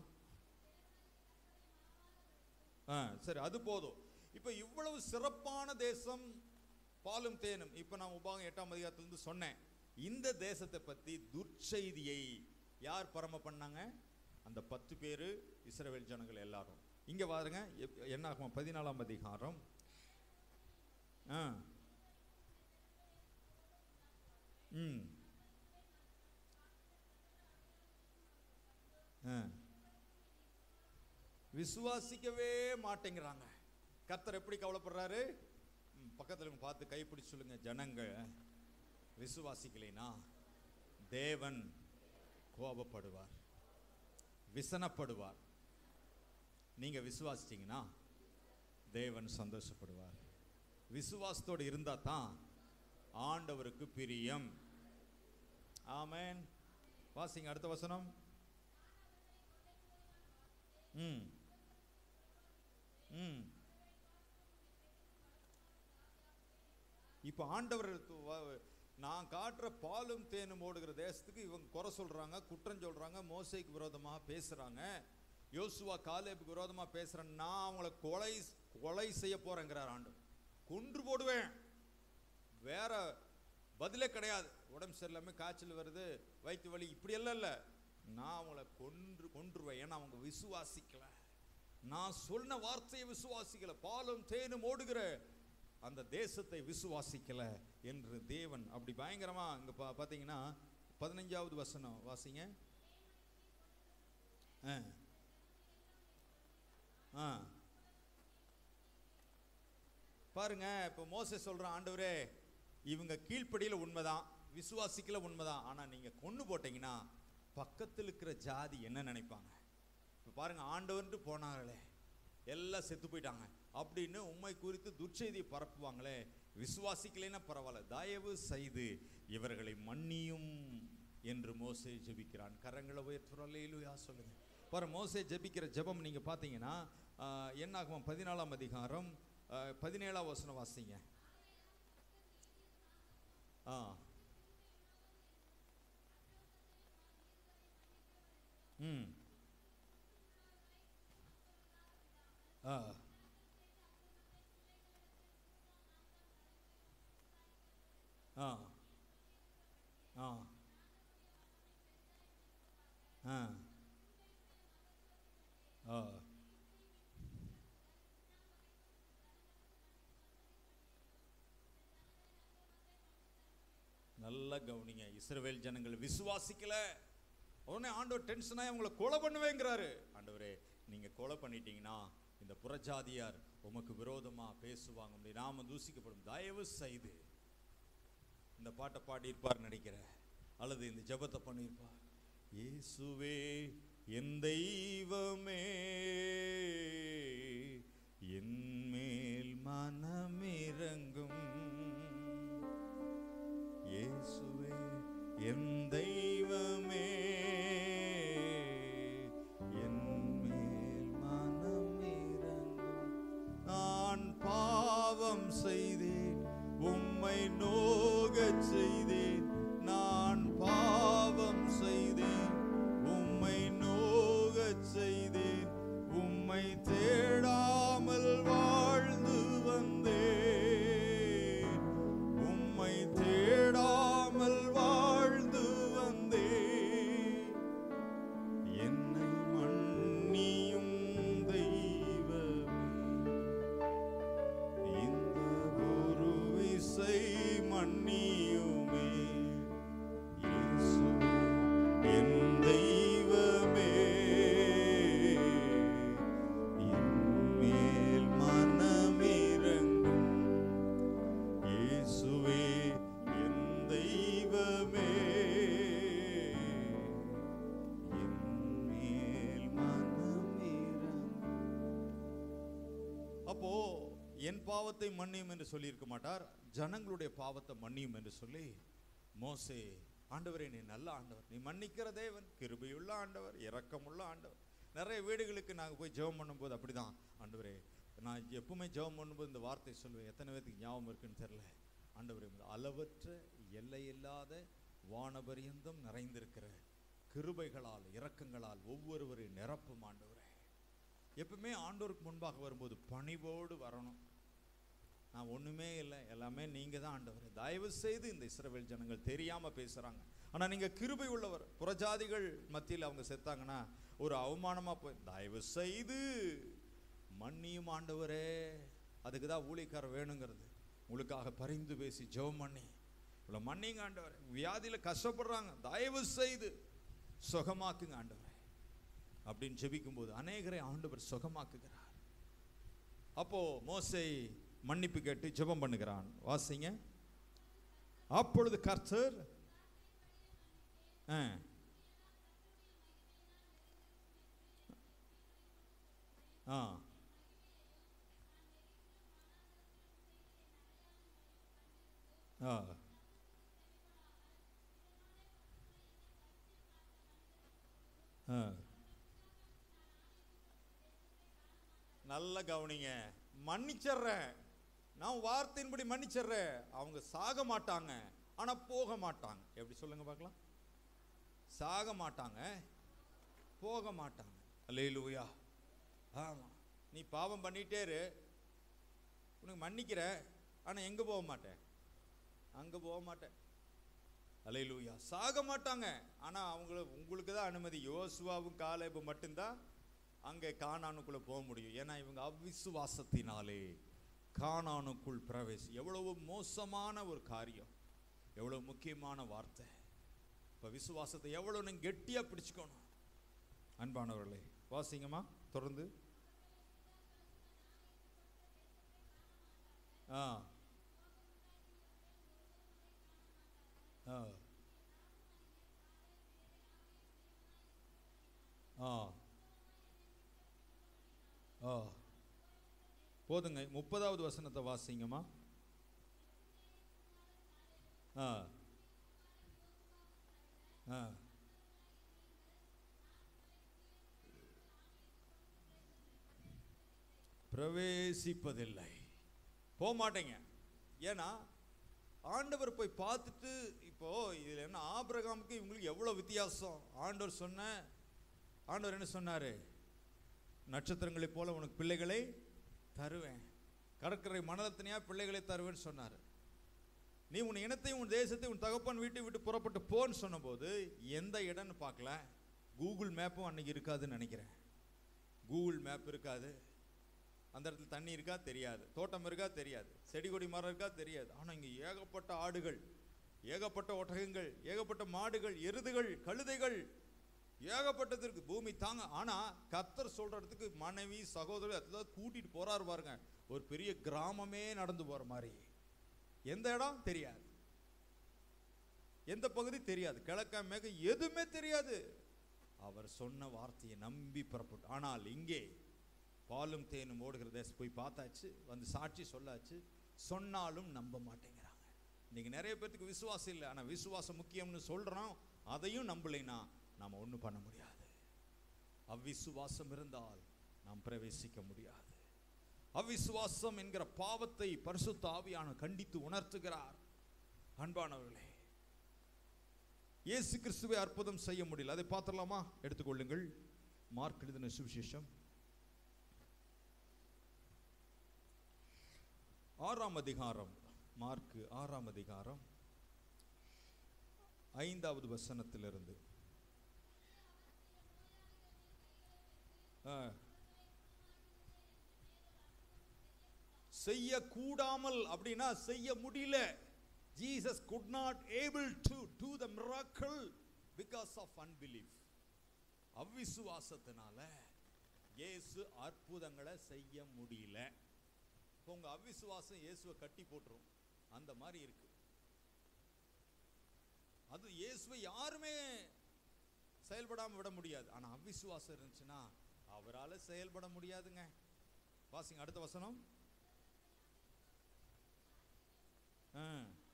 ஆ சரி அது போதும் இப்போ இவ்வளவு சிறப்பான தேசம் பாலும் தேனும் இப்போ நான் உபாகம் எட்டாம் அதிகாரத்திலிருந்து சொன்னேன் இந்த தேசத்தை பற்றி துர்ச்செய்தியை யார் பரம பண்ணாங்க அந்த பத்து பேர் இஸ்ரவேல் ஜனங்கள் எல்லாரும் இங்கே பாருங்க எப்- என்ன ஆகும் பதினாலாம் அதிகாரம் ஆ ம் ஆ விசுவாசிக்கவே மாட்டேங்கிறாங்க கர்த்தர் எப்படி கவலைப்படுறாரு ம், பக்கத்துல இருக்கவங்க பார்த்து கைப்பிடி சொல்லுங்க ஜனங்க விசுவாசிக்கலைனா தேவன் கோபப்படுவார் விசனப்படுவார் நீங்க விசுவாசிச்சீங்கன்னா தேவன் சந்தோஷப்படுவார் விசுவாசத்தோடு இருந்தா தான் ஆண்டவருக்கு பிரியம் ஆமென் வாசிங்க அடுத்த வசனம் ம் ம் இப்போ ஆண்டவர் து- வ- நான் காட்டுற பாலும் தேனும் ஓடுகிற தேசத்துக்கு இவங்க குறை சொல்றாங்க குற்றம் சொல்றாங்க மோசைக்கு விரோதமா பேசுறாங்க யோசுவா காலேபுக்கு விரோதமா பேசுறேன் நான் அவங்கள கொலை கொலை செய்ய போறேங்கிறார் ஆண்டவர் கொன்று போடுவேன் வேற பதிலே கிடையாது உடம்பு சரியில்லாம காய்ச்சல் வருது வயிற்று வலி இப்படி எல்லாம் இல்லை நான் அவங்கள கொன்று கொன்றுவேன் ஏன்னா அவங்க விசுவாசிக்கல நான் சொன்ன வார்த்தையை விசுவாசிக்கல பாலும் தேனும் ஓடுகிற அந்த தேசத்தை விசுவாசிக்கல என்று தேவன் அப்படி பயங்கரமா இங்க பா- பாத்தீங்கன்னா பதினஞ்சாவது வசனம் வாசிங்க ஆ. ஆ பாருங்க இப்போ மோசே சொல்றான் ஆண்டவரே இவங்க கீழ்ப்படியில உண்மைதான் விசுவாசிக்கல உண்மைதான் ஆனா நீங்க கொண்டு போட்டீங்கன்னா பக்கத்தில் இருக்கிற ஜாதி என்ன நினைப்பாங்க இப்போ பாருங்க ஆண்டவன்ட்டு போனாங்களே எல்லாம் செத்து போயிட்டாங்க அப்படின்னு உண்மை குறித்து துர்ச்செய்தியை பரப்புவாங்களே விசுவாசிக்கலைன்னா பரவாயில்ல தயவு செய்து இவர்களை மன்னியும் என்று மோசே ஜெபிக்கிறான் கரங்களை உயர்த்துறா சொல்லுங்க பாரு மோசே ஜெபிக்கிற ஜெபம் நீங்க பார்த்தீங்கன்னா ஆஹ், என்னாகும் பதினாலாம் அதிகாரம் ஆஹ், பதினேழாம் வசனம் வாசிங்க ஆ ம் ஆ ஆ ஆ ஆ ஆ நல்லா கவனிங்க இஸ்ரவேல் ஜனங்கள் விசுவாசிக்கல உடனே ஆண்டவர் டென்ஷனாக அவங்கள கொலை பண்ணுவேங்கிறாரு ஆண்டவரே நீங்க கொலை பண்ணிட்டீங்கன்னா இந்த புறஜாதியார் உமக்கு விரோதமா பேசுவாங்க அப்படி நாம தூசிக்கப்படும் தயவு செய்து இந்த பாட்டை பாடியிருப்பார் நினைக்கிறேன் அல்லது இந்த ஜெபத்தை பண்ணியிருப்பார் இயேசுவே என் தெய்வமே என் மேல் மனமிரங்கும் இயேசுவே என் தெய்வமே என் மேல் மனமிரங்கும் நான் பாவம் செய்தேன் உம்மை நோகச் செய்தேன் நான் பாவம் செய்தேன் உம்மை நோகச் செய்தேன் உம்மை தேடாமல் வாழ்ந்து வந்தேன் உம்மை தேடாமல் வாழ்ந்து வந்தேன் என்னை மன்னியும் தெய்வமே இந்த ஒரு விசை மன்னியுமே இயேசுவே, என் தெய்வமே என் மேல் மனமிரங்கும் இயேசுவே என் தெய்வமே என் மேல் மனமிரங்கும் அப்போ என் பாவத்தை மன்னியும் என்று சொல்லியிருக்க மாட்டார் ஜனங்களுடைய பாவத்தை மன்னியும் என்று சொல்லி மோசே ஆண்டவரே நீ நல்ல ஆண்டவர் நீ மன்னிக்கிற தேவன் கிருபையுள்ள ஆண்டவர் இரக்கமுள்ள ஆண்டவர் நிறைய வீடுகளுக்கு நாங்கள் போய் ஜெபம் பண்ணும்போது அப்படிதான் ஆண்டவரே நான் எப்பவுமே ஜெபம் பண்ணும்போது இந்த வார்த்தை சொல்லுவேன் எத்தனை பேருக்கு ஞாபகம் இருக்குன்னு தெரியல ஆண்டவரே உமது அளவற்ற எல்லையில்லாத வானபரியந்தம் நிறைந்திருக்கிற கிருபைகளால் இரக்கங்களால் ஒவ்வொருவரையும் நிரப்பும் ஆண்டவரே எப்பவுமே ஆண்டவருக்கு முன்பாக வரும்போது பணிவோடு வரணும் நான் ஒண்ணுமே இல்லை எல்லாமே நீங்க தான் ஆண்டவர் தயவு செய்து இந்த இஸ்ரவேல் ஜனங்கள் தெரியாம பேசுறாங்க ஆனா நீங்க கிருபை உள்ளவர் புறஜாதிகள் மத்தியில் அவங்க செத்தாங்கன்னா ஒரு அவமானமா போய் தயவு செய்து மன்னியும் ஆண்டவரே அதுக்கு தான் ஊழியக்காரர் வேணுங்கிறது உங்களுக்காக பரிந்து பேசி ஜெபம் பண்ணி இவ்வளோ மன்னிங்க ஆண்டவர் வியாதியில கஷ்டப்படுறாங்க தயவு செய்து சுகமாக்குங்க ஆண்டவரே அப்படின்னு ஜெபிக்கும்போது அநேகரை ஆண்டவர் சுகமாக்குகிறார் அப்போ மோசை மன்னிப்பு கேட்டு ஜெபம் பண்ணுகிறான் வாசிங்க அப்பொழுது கர்த்தர் ஆ. ஆ ஆ ஆ நல்ல கவனிங்க மன்னிச்சிடுறேன் நான் வார்த்தையின்படி மன்னிச்சிடுறேன் அவங்க சாக மாட்டாங்க ஆனா போக மாட்டாங்க எப்படி சொல்லுங்க பார்க்கலாம் சாக மாட்டாங்க போக மாட்டாங்க அல்லேலூயா ஆமா நீ பாவம் பண்ணிட்டே இரு உனக்கு மன்னிக்கிற ஆனா எங்க போக மாட்டேன் அங்க போக மாட்டேன் அல்லேலூயா சாக மாட்டாங்க ஆனா அவங்களுக்கு உங்களுக்கு தான் அனுமதி யோசுவாவும் காலேபும் மட்டும்தான் அங்கே கானானுக்குள்ள போக முடியும் ஏன்னா இவங்க அவிசுவாசத்தினாலே கானானுக்குள் பிரவேசி எவ்வளவு மோசமான ஒரு காரியம் எவ்வளவு முக்கியமான வார்த்தை இப்போ விசுவாசத்தை எவ்வளவு நீங்க கெட்டியா பிடிச்சுக்கணும் அன்பானவர்களே வாசிங்கம்மா தொடர்ந்து ஆ ஆ ஆ ஆ போதுங்க முப்பதாவது வசனத்தை வாசிங்கம்மா ஆ ஆ பிரவேசிப்பதில்லை போக மாட்டேங்க ஏன்னா ஆண்டவர் போய் பார்த்துட்டு இப்போ இதுல என்ன ஆபிரகாமுக்கு இவங்களுக்கு எவ்வளவு வித்தியாசம் ஆண்டவர் சொன்ன ஆண்டவர் என்ன சொன்னாரு நட்சத்திரங்களைப் போல உனக்கு பிள்ளைகளை தருவேன் கடற்கரை மணலத்தினையா பிள்ளைகளை தருவேன்னு சொன்னார் நீ உன் இனத்தையும் உன் தேசத்தையும் உன் தகப்பன் வீட்டை விட்டு புறப்பட்டு போன்னு சொன்னபோது எந்த இடம்னு பார்க்கல கூகுள் மேப்பும் அன்னைக்கு இருக்காதுன்னு நினைக்கிறேன் கூகுள் மேப் இருக்காது அந்த இடத்துல தண்ணி இருக்கா தெரியாது தோட்டம் இருக்கா தெரியாது செடி கொடி மரம் இருக்கா தெரியாது ஆனால் இங்கே ஏகப்பட்ட ஆடுகள் ஏகப்பட்ட ஒட்டகங்கள் ஏகப்பட்ட மாடுகள் எருதுகள் கழுதைகள் ஏகப்பட்டது இருக்கு பூமி தாங்க ஆனா கத்தர் சொல்ற இடத்துக்கு மனைவி சகோதரர் அதெல்லாம் கூட்டிட்டு போறாரு பாருங்க ஒரு பெரிய கிராமமே நடந்து போற மாதிரி எந்த இடம் தெரியாது எந்த பகுதி தெரியாது கிழக்கா மேக எதுவுமே தெரியாது அவர் சொன்ன வார்த்தையை நம்பி புறப்பட்டு ஆனால் இங்கே பாலும் தேனும் ஓடுகிற தேசம் போய் பார்த்தாச்சு வந்து சாட்சி சொல்லாச்சு சொன்னாலும் நம்ப மாட்டேங்கிறாங்க இன்னைக்கு நிறைய பேர்த்துக்கு விசுவாசம் இல்லை ஆனால் விசுவாசம் முக்கியம்னு சொல்றோம் அதையும் நம்பலைன்னா நாம ஒன்றும் பண்ண முடியாது அவ்விசுவாசம் இருந்தால் நாம் பிரவேசிக்க முடியாது அவ்விசுவாசம் என்கிற பாவத்தை பரிசுத்த ஆவியான கண்டித்து உணர்த்துகிறார் அன்பானவர்களே இயேசு கிறிஸ்துவை அற்புதம் செய்ய முடியல அதை பார்த்துடலாமா எடுத்துக்கொள்ளுங்கள் மார்க் எழுதின சுவிசேஷம் ஆறாம் அதிகாரம் மார்க் ஆறாம் அதிகாரம் ஐந்தாவது வசனத்திலிருந்து ஆ. செய்யக்கூடாமல் அப்படின்னா செய்ய முடியல Jesus could not able to do the miracle because of unbelief அவ்விசுவாசத்தினால இயேசு அற்புதங்களை செய்ய முடியல இப்போ உங்க அவ்விசுவாசம் இயேசுவை கட்டி போட்டுரும் அந்த மாதிரி இருக்கு அது இயேசுவை யாருமே செயல்படாம விட முடியாது ஆனா அவ்விசுவாசம் இருந்துச்சுன்னா அவரால செயல்பட முடியாதுங்க வாசிங்க அடுத்த வசனம் ஆ.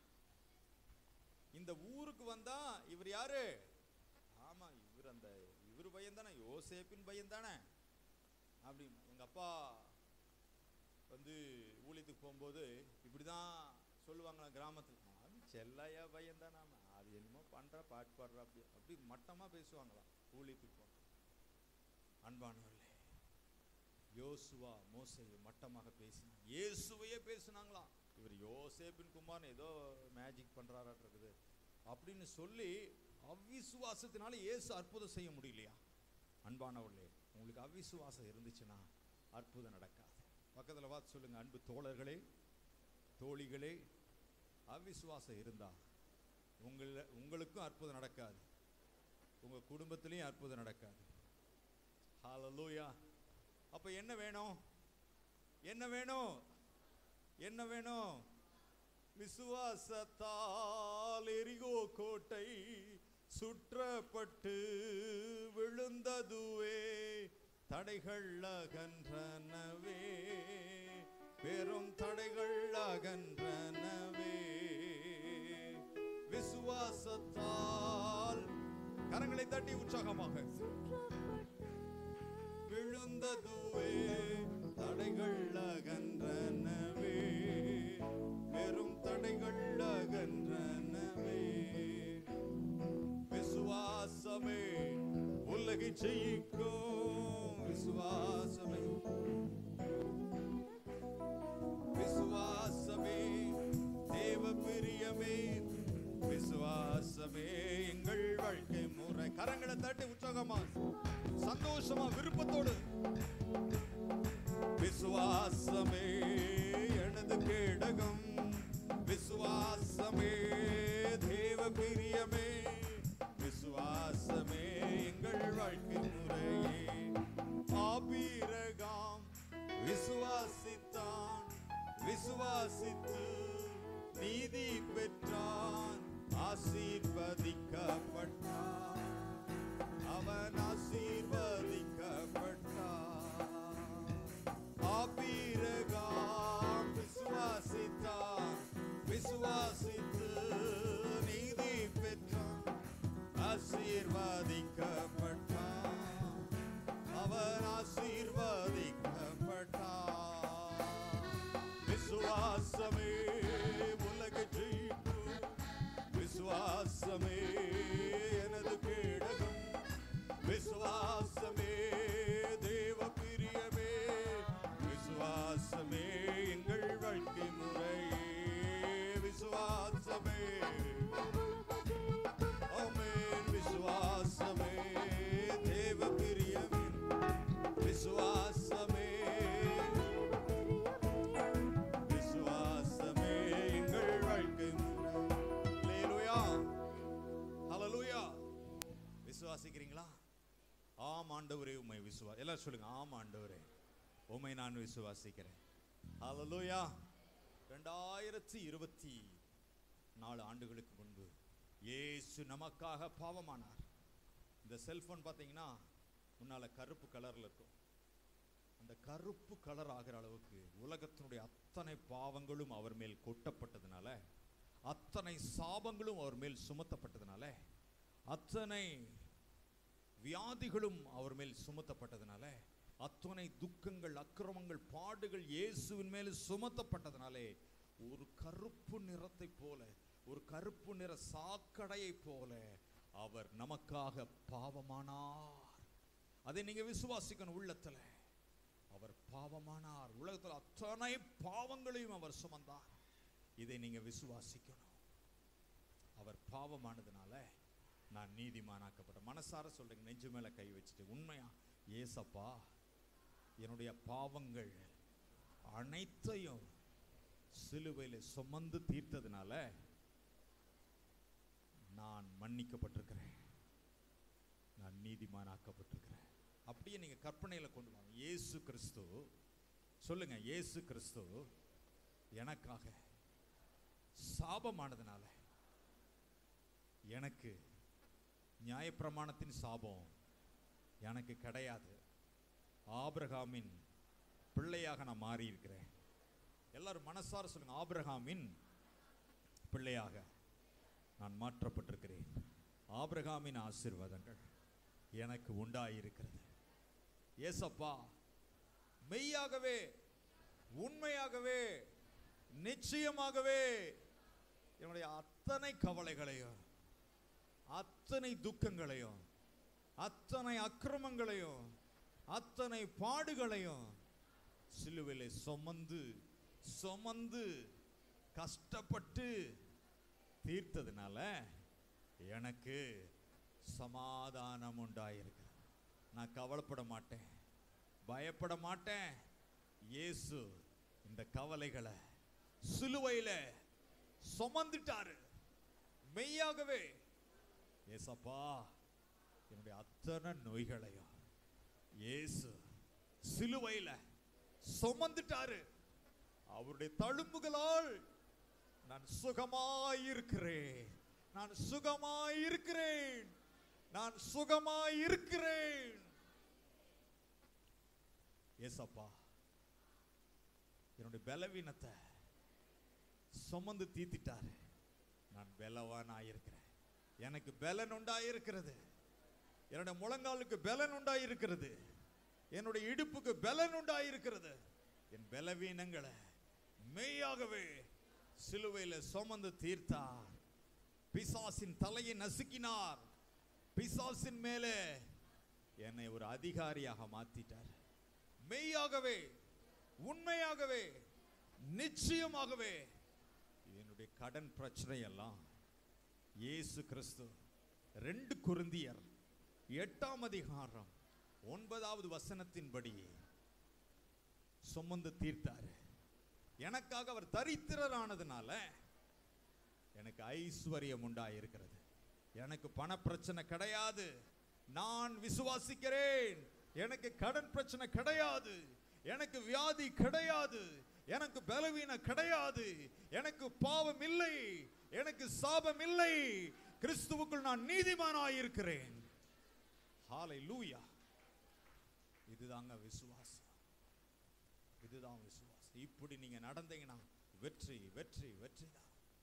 இந்த ஊருக்கு வந்தா இவர் யாரு ஆமா இவர் அந்த இவர் பையன் தானே யோசேப்பின் பையன் தானே அப்படி எங்க அப்பா வந்து ஊழியத்துக்கு போகும்போது இப்படிதான் சொல்லுவாங்களா கிராமத்துல அது செல்லையா பையன் தானே அது என்னமோ பண்ற பாட்டு பாடுற அப்படி அப்படி மட்டமா பேசுவாங்களாம் ஊழியத்துக்கு போன அன்பானவர்களே யோசுவா மோசையை மட்டமாக பேசினாங்க இயேசுவையே பேசுனாங்களாம் இவர் யோசேப்பின் குமார் ஏதோ மேஜிக் பண்றாராட்டு இருக்குது அப்படின்னு சொல்லி அவ்விசுவாசத்தினால இயேசு அற்புதம் செய்ய முடியலையா அன்பானவர்களே உங்களுக்கு அவ்விசுவாசம் இருந்துச்சுன்னா அற்புதம் நடக்காது பக்கத்துல பார்த்து சொல்லுங்க அன்பு தோழர்களே தோழிகளே அவ்விசுவாசம் இருந்தா உங்கள உங்களுக்கும் அற்புதம் நடக்காது உங்க குடும்பத்திலையும் அற்புதம் நடக்காது ஹalleluya அப்ப என்ன வேணும் என்ன வேணும் என்ன வேணும் விசுவாசத்தால் எரிகோ கோட்டை சுற்றப்பட்டு விழுந்ததுவே தடைகள் அகன்றனவே பெரும் தடைகள் அகன்றனவே விசுவாசத்தால் கரங்களை தட்டி உற்சாகமாக விழுந்ததுவே தடைகள் அகன்றனவே பெரும் தடைகள் அகன்றனவே விசுவாசமே உலகை ஜெயிக்கும் விசுவாசமே விசுவாசமே தேவ பிரியமே விசுவாசமே எங்கள் வாழ்க்கை முறை கரங்களை தட்டி உற்சாகமா சந்தோஷமா விருப்பத்தோடு விசுவாசமே எனது கேடகம் விசுவாசமே தேவ பிரியமே விசுவாசமே எங்கள் வாழ்க்கை முறையே ஆபீரகாம் விசுவாசித்தான் விசுவாசித்து நீதி பெற்றான் ஆசீர்வதிக்கப்பட்டான் அவன் ஆசீர்வதிக்கப்பட்டான் ஆபீரகாம் விசுவாசித்தான் விசுவாசித்து நீதி பெற்றான் ஆசீர்வதிக்கப்பட்டான் அவன் ஆசீர்வதிக்கப்பட்டான் விசுவாசமே உலக ஜெயிக்கும் விசுவாசமே எனது கேடகம் விசுவாசமே தேவ பிரியமே விசுவாசமே எங்கள் வாழ்க்கை முறையே விசுவாசமே ஆமென் விசுவாசமே தேவ பிரியமே விசுவாசமே விசுவாசமே எங்கள் வாழ்க்கை ஹalleluya ஹalleluya விசுவாசிக்கிறீங்களா ஆம் ஆண்டவரே உம்மை விசுவா எல்லாரும் சொல்லுங்க ஆம் ஆண்டவரே உம்மை நான் விசுவாசிக்கிறேன் ஹalleluya ரெண்டாயிரத்தி இருபத்தி நாலு ஆண்டுகளுக்கு முன்பு இயேசு நமக்காக பாவமானார் இந்த செல்போன் பார்த்தீங்கன்னா முன்னால கருப்பு கலர்ல இருக்கும் அந்த கருப்பு கலர் ஆகிற அளவுக்கு உலகத்தினுடைய அத்தனை பாவங்களும் அவர் மேல் கொட்டப்பட்டதுனால அத்தனை சாபங்களும் அவர் மேல் சுமத்தப்பட்டதுனால அத்தனை வியாதிகளும் அவர் மேல் சுமத்தப்பட்டதுனால அத்தனை துக்கங்கள் அக்கிரமங்கள் பாடுகள் இயேசுவின் மேல் சுமத்தப்பட்டதுனாலே ஒரு கருப்பு நிறத்தை போல ஒரு கருப்பு நிற சாக்கடையை போல அவர் நமக்காக பாவமானார் அதை நீங்க விசுவாசிக்கணும் உள்ளத்துல அவர் பாவமானார் உலகத்தில் அத்தனை பாவங்களையும் அவர் சுமந்தார் இதை நீங்க விசுவாசிக்கணும் அவர் பாவமானதுனால நான் நீதிமானாக்கப்பட்டேன் மனசார சொல்றேங்க நெஞ்சு மேல கை வச்சுட்டு உண்மையா ஏசப்பா என்னுடைய பாவங்கள் அனைத்தையும் சிலுவையில் சுமந்து தீர்த்ததுனால நான் மன்னிக்கப்பட்டிருக்கிறேன் நான் நீதிமானாக்கப்பட்டிருக்கிறேன் அப்படியே நீங்க கற்பனையில கொண்டு வாங்க இயேசு கிறிஸ்து சொல்லுங்க இயேசு கிறிஸ்து எனக்காக சாபமானதுனால எனக்கு நியாயப்பிரமாணத்தின் சாபம் எனக்கு கிடையாது ஆபிரகாமின் பிள்ளையாக நான் மாறி இருக்கிறேன் எல்லாரும் மனசார சொல்லுங்க ஆபிரகாமின் பிள்ளையாக நான் மாற்றப்பட்டிருக்கிறேன் ஆபிரகாமின் ஆசீர்வாதங்கள் எனக்கு உண்டாயிருக்கிறது ஏசப்பா மெய்யாகவே உண்மையாகவே நிச்சயமாகவே என்னுடைய அத்தனை கவலைகளையும் அத்தனை துக்கங்களையும் அத்தனை அக்கிரமங்களையும் அத்தனை பாடுகளையும் சிலுவையிலே சுமந்து சுமந்து கஷ்டப்பட்டு தீர்த்ததுனால எனக்கு சமாதானம் உண்டாயிருக்கு நான் கவலைப்பட மாட்டேன் பயப்பட மாட்டேன் இயேசு இந்த கவலைகளை சிலுவையில சுமந்துட்டாரு மெய்யாகவே ஏசப்பா என்னுடைய அத்தனை நோய்களையும் இயேசு சிலுவையில சுமந்துட்டாரு அவருடைய தழும்புகளால் நான் சுகமாயிருக்கிறேன் நான் சுகமாயிருக்கிறேன் நான் சுகமாயிருக்கிறேன் ஏசப்பா என்னுடைய பலவீனத்தை சுமந்து தீத்திட்டாரு நான் பலவானாயிருக்கிறேன் எனக்கு பலன் உண்டாயிருக்கிறது என்னுடைய முழங்காலுக்கு பலன் உண்டாயிருக்கிறது என்னுடைய இடுப்புக்கு பலன் உண்டாயிருக்கிறது என் பலவீனங்களை மெய்யாகவே சிலுவையில சுமந்து தீர்த்தார் பிசாசின் தலையை நசுக்கினார் பிசாசின் மேலே என்னை ஒரு அதிகாரியாக மாத்திட்டார் மெய்யாகவே உண்மையாகவே நிச்சயமாகவே என்னுடைய கடன் பிரச்சனை எல்லாம் இயேசு கிறிஸ்து ரெண்டு குருந்தியர் எட்டாம் அதிகாரம் ஒன்பதாவது வசனத்தின்படி சுமந்து தீர்த்தாரு எனக்காக அவர் தரித்திரரானதுனால எனக்கு ஐஸ்வர்யம் உண்டாயிருக்கிறது எனக்கு பண பிரச்சனை கிடையாது நான் விசுவாசிக்கிறேன் எனக்கு கடன் பிரச்சனை கிடையாது எனக்கு வியாதி கிடையாது எனக்கு பலவீனம் கிடையாது எனக்கு பாவம் இல்லை எனக்கு சாபம் இல்லை கிறிஸ்துவுக்குள் நான் நீதிமானாயிருக்கிறேன் ஹாலை லூயா இதுதாங்க விசுவாசம் இதுதான் விசுவாசம் இப்படி நீங்க நடந்தீங்கன்னா வெற்றி வெற்றி வெற்றி தான்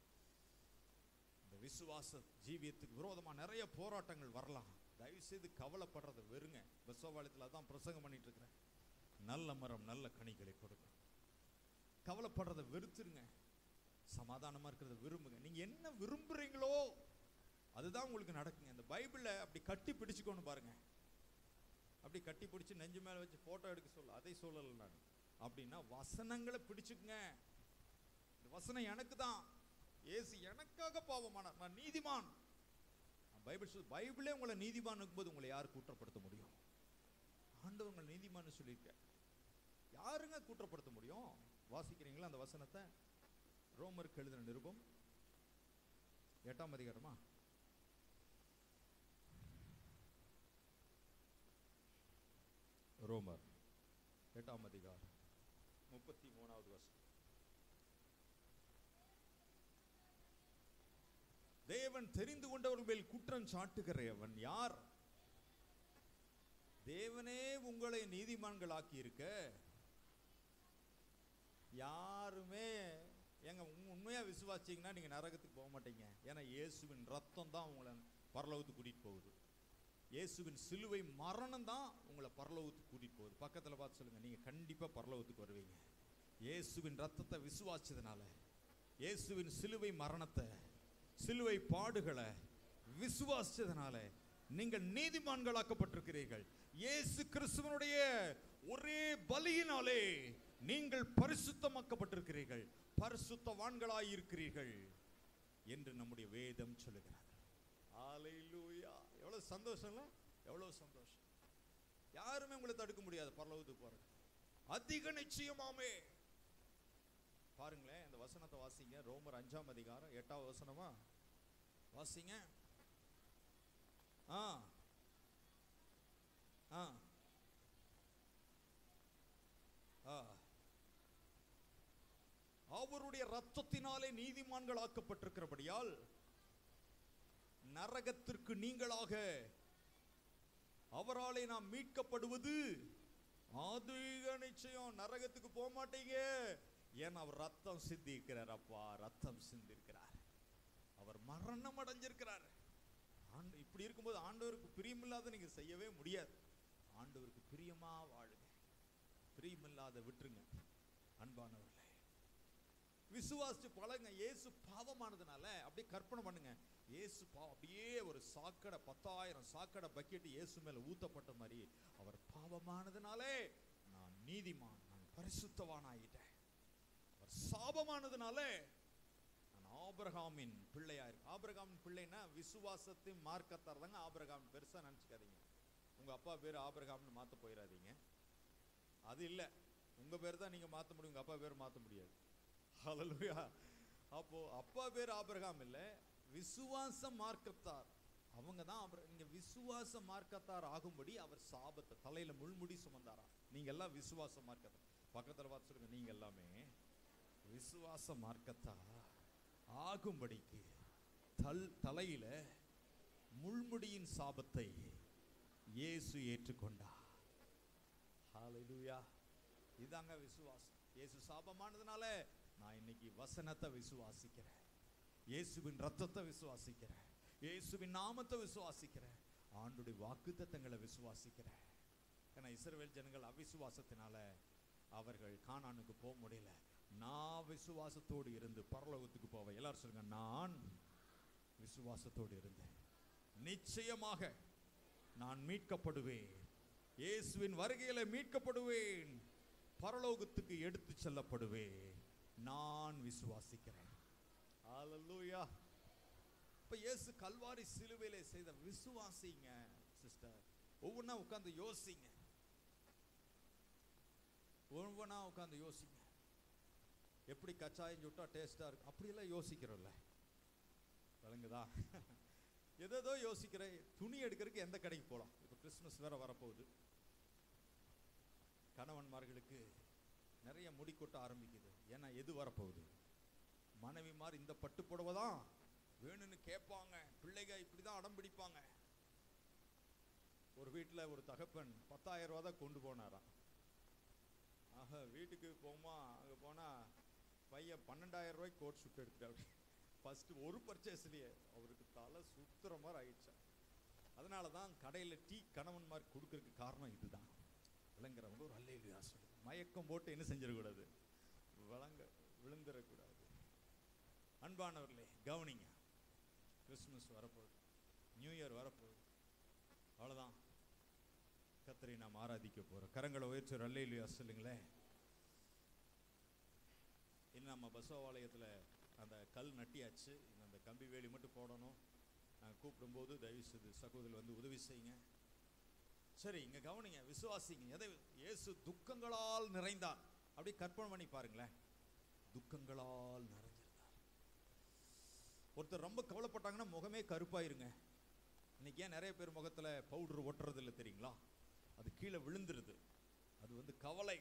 இந்த விசுவாச ஜீவியத்துக்கு விரோதமா நிறைய போராட்டங்கள் வரலாம் தயவு செய்து கவலைப்படுறத வெறுங்க பஸ்வாலயத்தில் அதான் பிரசங்கம் பண்ணிட்டு இருக்கிறேன் நல்ல மரம் நல்ல கனிகளை கொடுக்கும் கவலைப்படுறத வெறுத்துருங்க சமாதானமா இருக்கிறத விரும்புங்க நீங்க என்ன விரும்புறீங்களோ அதுதான் உங்களுக்கு நடக்குங்க இந்த பைபிளை அப்படி கட்டி பிடிச்சுக்கோன்னு பாருங்க அப்படி கட்டி பிடிச்சு நெஞ்சு மேல வச்சு போட்டோ எடுக்க சொல்ல அதை சொல்லல நான் அப்படின்னா வசனங்களை பிடிச்சுக்குங்க இந்த வசனம் எனக்கு தான் ஏசு எனக்காக பாவமானார் நான் நீதிமான் நான் பைபிள் சொல் பைபிளே உங்களை நீதிமான் இருக்கும்போது உங்களை யார் குற்றப்படுத்த முடியும் ஆண்டவர் உங்களை நீதிமான்னு சொல்லியிருக்க யாருங்க குற்றப்படுத்த முடியும் வாசிக்கிறீங்களா அந்த வசனத்தை ரோமருக்கு எழுதின நிருபம் எட்டாம் அதிகாரமா ரோமர் எட்டாம் அதிகாரம் முப்பத்தி மூணாவது வசனம் தேவன் தெரிந்து கொண்டவர்கள் மேல் குற்றம் சாட்டுகிறவன் யார் தேவனே உங்களை நீதிமான்களாக்கி இருக்க யாருமே ஏங்க உண்- உண்மையா விசுவாசிங்கன்னா நீங்க நரகத்துக்கு போக மாட்டீங்க ஏன்னா இயேசுவின் ரத்தம் தான் உங்களை பரலோகத்துக்கு கூட்டிட்டு போகுது இயேசுவின் சிலுவை மரணம் தான் உங்களை பரலோகத்துக்கு கூட்டிட்டு போகுது பக்கத்துல பார்த்து சொல்லுங்க நீங்க கண்டிப்பா பரலோகத்துக்கு வருவீங்க இயேசுவின் ரத்தத்தை விசுவாச்சதுனால இயேசுவின் சிலுவை மரணத்தை சிலுவை பாடுகளை விசுவாசிச்சதுனால நீங்கள் நீதிமான்களாக்கப்பட்டிருக்கிறீர்கள் இயேசு கிறிஸ்துவனுடைய ஒரே பலியினாலே நீங்கள் பரிசுத்தமாக்கப்பட்டிருக்கிறீர்கள் பரிசுத்தவான்களாய் இருக்கிறீர்கள் என்று நம்முடைய வேதம் சொல்லுகிறது ஹalleluya எவ்வளவு சந்தோஷம்ல எவ்வளவு சந்தோஷம் யாருமே உங்களை தடுக்க முடியாது பரலோகத்துக்கு போறது அதிக நிச்சயமாமே பாருங்களேன் இந்த வசனத்தை வாசிங்க ரோமர் அஞ்சாம் அதிகாரம் எட்டாவது வசனமா வாசிங்க ஆ ஆ ஆ அவருடைய ரத்தத்தினாலே நீதிமான்கள் ஆக்கப்பட்டிருக்கிறபடியால் நரகத்திற்கு நீங்களாக அவராலே நாம் மீட்கப்படுவது அதிக நிச்சயம் நரகத்துக்கு போக மாட்டீங்க ஏன் அவர் ரத்தம் சிந்தி இருக்கிறார் அப்பா ரத்தம் சிந்தி இருக்கிறார் அவர் மரணம் அடைஞ்சிருக்கிறார் ஆண்டு இப்படி இருக்கும்போது ஆண்டவருக்கு பிரியமில்லாத நீங்க செய்யவே முடியாது ஆண்டவருக்கு பிரியமா வாழுங்க பிரியமில்லாத விட்டுருங்க அன்பானவர்களே விசுவாசிச்சு பழங்க இயேசு பாவமானதுனால அப்படியே கற்பனை பண்ணுங்க இயேசு பாவம் அப்படியே ஒரு சாக்கடை பத்தாயிரம் சாக்கடை பக்கெட் இயேசு மேல ஊத்தப்பட்ட மாதிரி அவர் பாவமானதுனாலே நான் நீதிமான் நான் பரிசுத்தவான் ஆயிட்டேன் அவர் சாபமானதுனாலே நான் ஆபிரகாமின் பிள்ளையா இருக்கு ஆபிரகாமின் பிள்ளைன்னா விசுவாசத்தின் மார்க்கத்தார் தாங்க ஆபிரகாம் பெருசா நினைச்சுக்காதீங்க உங்க அப்பா பேர் ஆபிரகாம்னு மாத்த போயிடாதீங்க அது இல்ல உங்க பேர் தான் நீங்க மாத்த முடியும் உங்க அப்பா பேர் மாத்த முடியாது ஹalleluya அப்போ அப்பா பேர் ஆபிரகாம் இல்ல விசுவாச மார்க்கத்தார் அவங்க தான் அவர் நீங்க விசுவாச மார்க்கத்தார் ஆகும்படி அவர் சாபத்தை தலையில முள்முடி சுமந்தாராம் நீங்க எல்லாம் விசுவாச மார்க்கத்தார் பக்கத்துல பார்த்து சொல்லுங்க நீங்க எல்லாமே விசுவாச மார்க்கத்தார் ஆகும்படிக்கு தல் தலையில முள்முடியின் சாபத்தை இயேசு ஏற்றுக்கொண்டார் ஹalleluya இதாங்க விசுவாசம் இயேசு சாபமானதுனால நான் இன்னைக்கு வசனத்தை விசுவாசிக்கிறேன் இயேசுவின் ரத்தத்தை விசுவாசிக்கிறேன் இயேசுவின் நாமத்தை விசுவாசிக்கிறேன் ஆண்டுடைய வாக்குத்தத்தங்களை விசுவாசிக்கிறேன் ஏன்னா இஸ்ரவேல் ஜனங்கள் அவிசுவாசத்தினால அவர்கள் கானானுக்கு போக முடியல நான் விசுவாசத்தோடு இருந்து பரலோகத்துக்கு போவேன் எல்லாரும் சொல்லுங்க நான் விசுவாசத்தோடு இருந்தேன் நிச்சயமாக நான் மீட்கப்படுவேன் இயேசுவின் வருகையில மீட்கப்படுவேன் பரலோகத்துக்கு எடுத்து செல்லப்படுவேன் நான் விசுவாசிக்கிறேன் ஹalleluya இப்ப இயேசு கல்வாரி சிலுவையிலே செய்த விசுவாசிங்க சிஸ்டர் ஒவ்வொன்றா உட்கார்ந்து யோசிங்க ஒவ்வொன்றா உட்கார்ந்து யோசிங்க எப்படி கச்சாயம் சுட்டா டேஸ்டா இருக்கு அப்படியெல்லாம் யோசிக்கிறோம்ல விளங்குதா எதோ யோசிக்கிறேன் துணி எடுக்கிறதுக்கு எந்த கடைக்கு போகலாம் இப்போ கிறிஸ்மஸ் வேற வரப்போகுது கணவன்மார்களுக்கு நிறைய முடி கொட்ட ஆரம்பிக்குது ஏன்னா எது வரப்போகுது மனைவிமார் இந்த பட்டு புடவை தான் வேணும்னு கேட்பாங்க பிள்ளைங்க இப்படி தான் அடம் பிடிப்பாங்க ஒரு வீட்டில் ஒரு தகப்பன் பத்தாயிரம் ரூபா தான் கொண்டு போனாராம் ஆக வீட்டுக்கு போமா அங்கே போனால் பையன் பன்னெண்டாயிரம் ரூபாய்க்கு கோட் ஷூட் எடுத்துட்டாரு ஃபஸ்ட்டு ஒரு பர்ச்சேஸ்லேயே அவருக்கு தலை சுத்துற மாதிரி ஆயிடுச்சு அதனால தான் கடையில் டீ கணவன் மாதிரி கொடுக்கறதுக்கு காரணம் இதுதான் விளங்குறவங்க ஒரு அல்லையிலையா சொல்லு மயக்கம் போட்டு என்ன செஞ்சிடக்கூடாது விளங்க விழுந்துடக்கூடாது அன்பானவர்களே கவனிங்க கிறிஸ்மஸ் வரப்போகுது நியூ இயர் வரப்போகுது அவ்வளோதான் கத்தரை நாம் ஆராதிக்க போகிறோம் கரங்களை உயர்ச்சி ஒரு அல்லையிலையா சொல்லுங்களேன் இன்னும் நம்ம பசவாலயத்தில் அந்த கல் நட்டியாச்சு இன்னும் அந்த கம்பி வேலி மட்டும் போடணும் நாங்கள் கூப்பிடும்போது தயவு செய்து சகோதரர் வந்து உதவி செய்யுங்க சரி இங்க கவனிங்க விசுவாசிங்க எதை இயேசு துக்கங்களால் நிறைந்தார் அப்படியே கற்பனை பண்ணி பாருங்களேன் துக்கங்களால் நிறைஞ்சிருந்தார் ஒருத்தர் ரொம்ப கவலைப்பட்டாங்கன்னா முகமே கருப்பாயிருங்க இன்னைக்கு ஏன் நிறைய பேர் முகத்துல பவுடர் ஒட்டுறது இல்லை தெரியுங்களா அது கீழே விழுந்துருது அது வந்து கவலை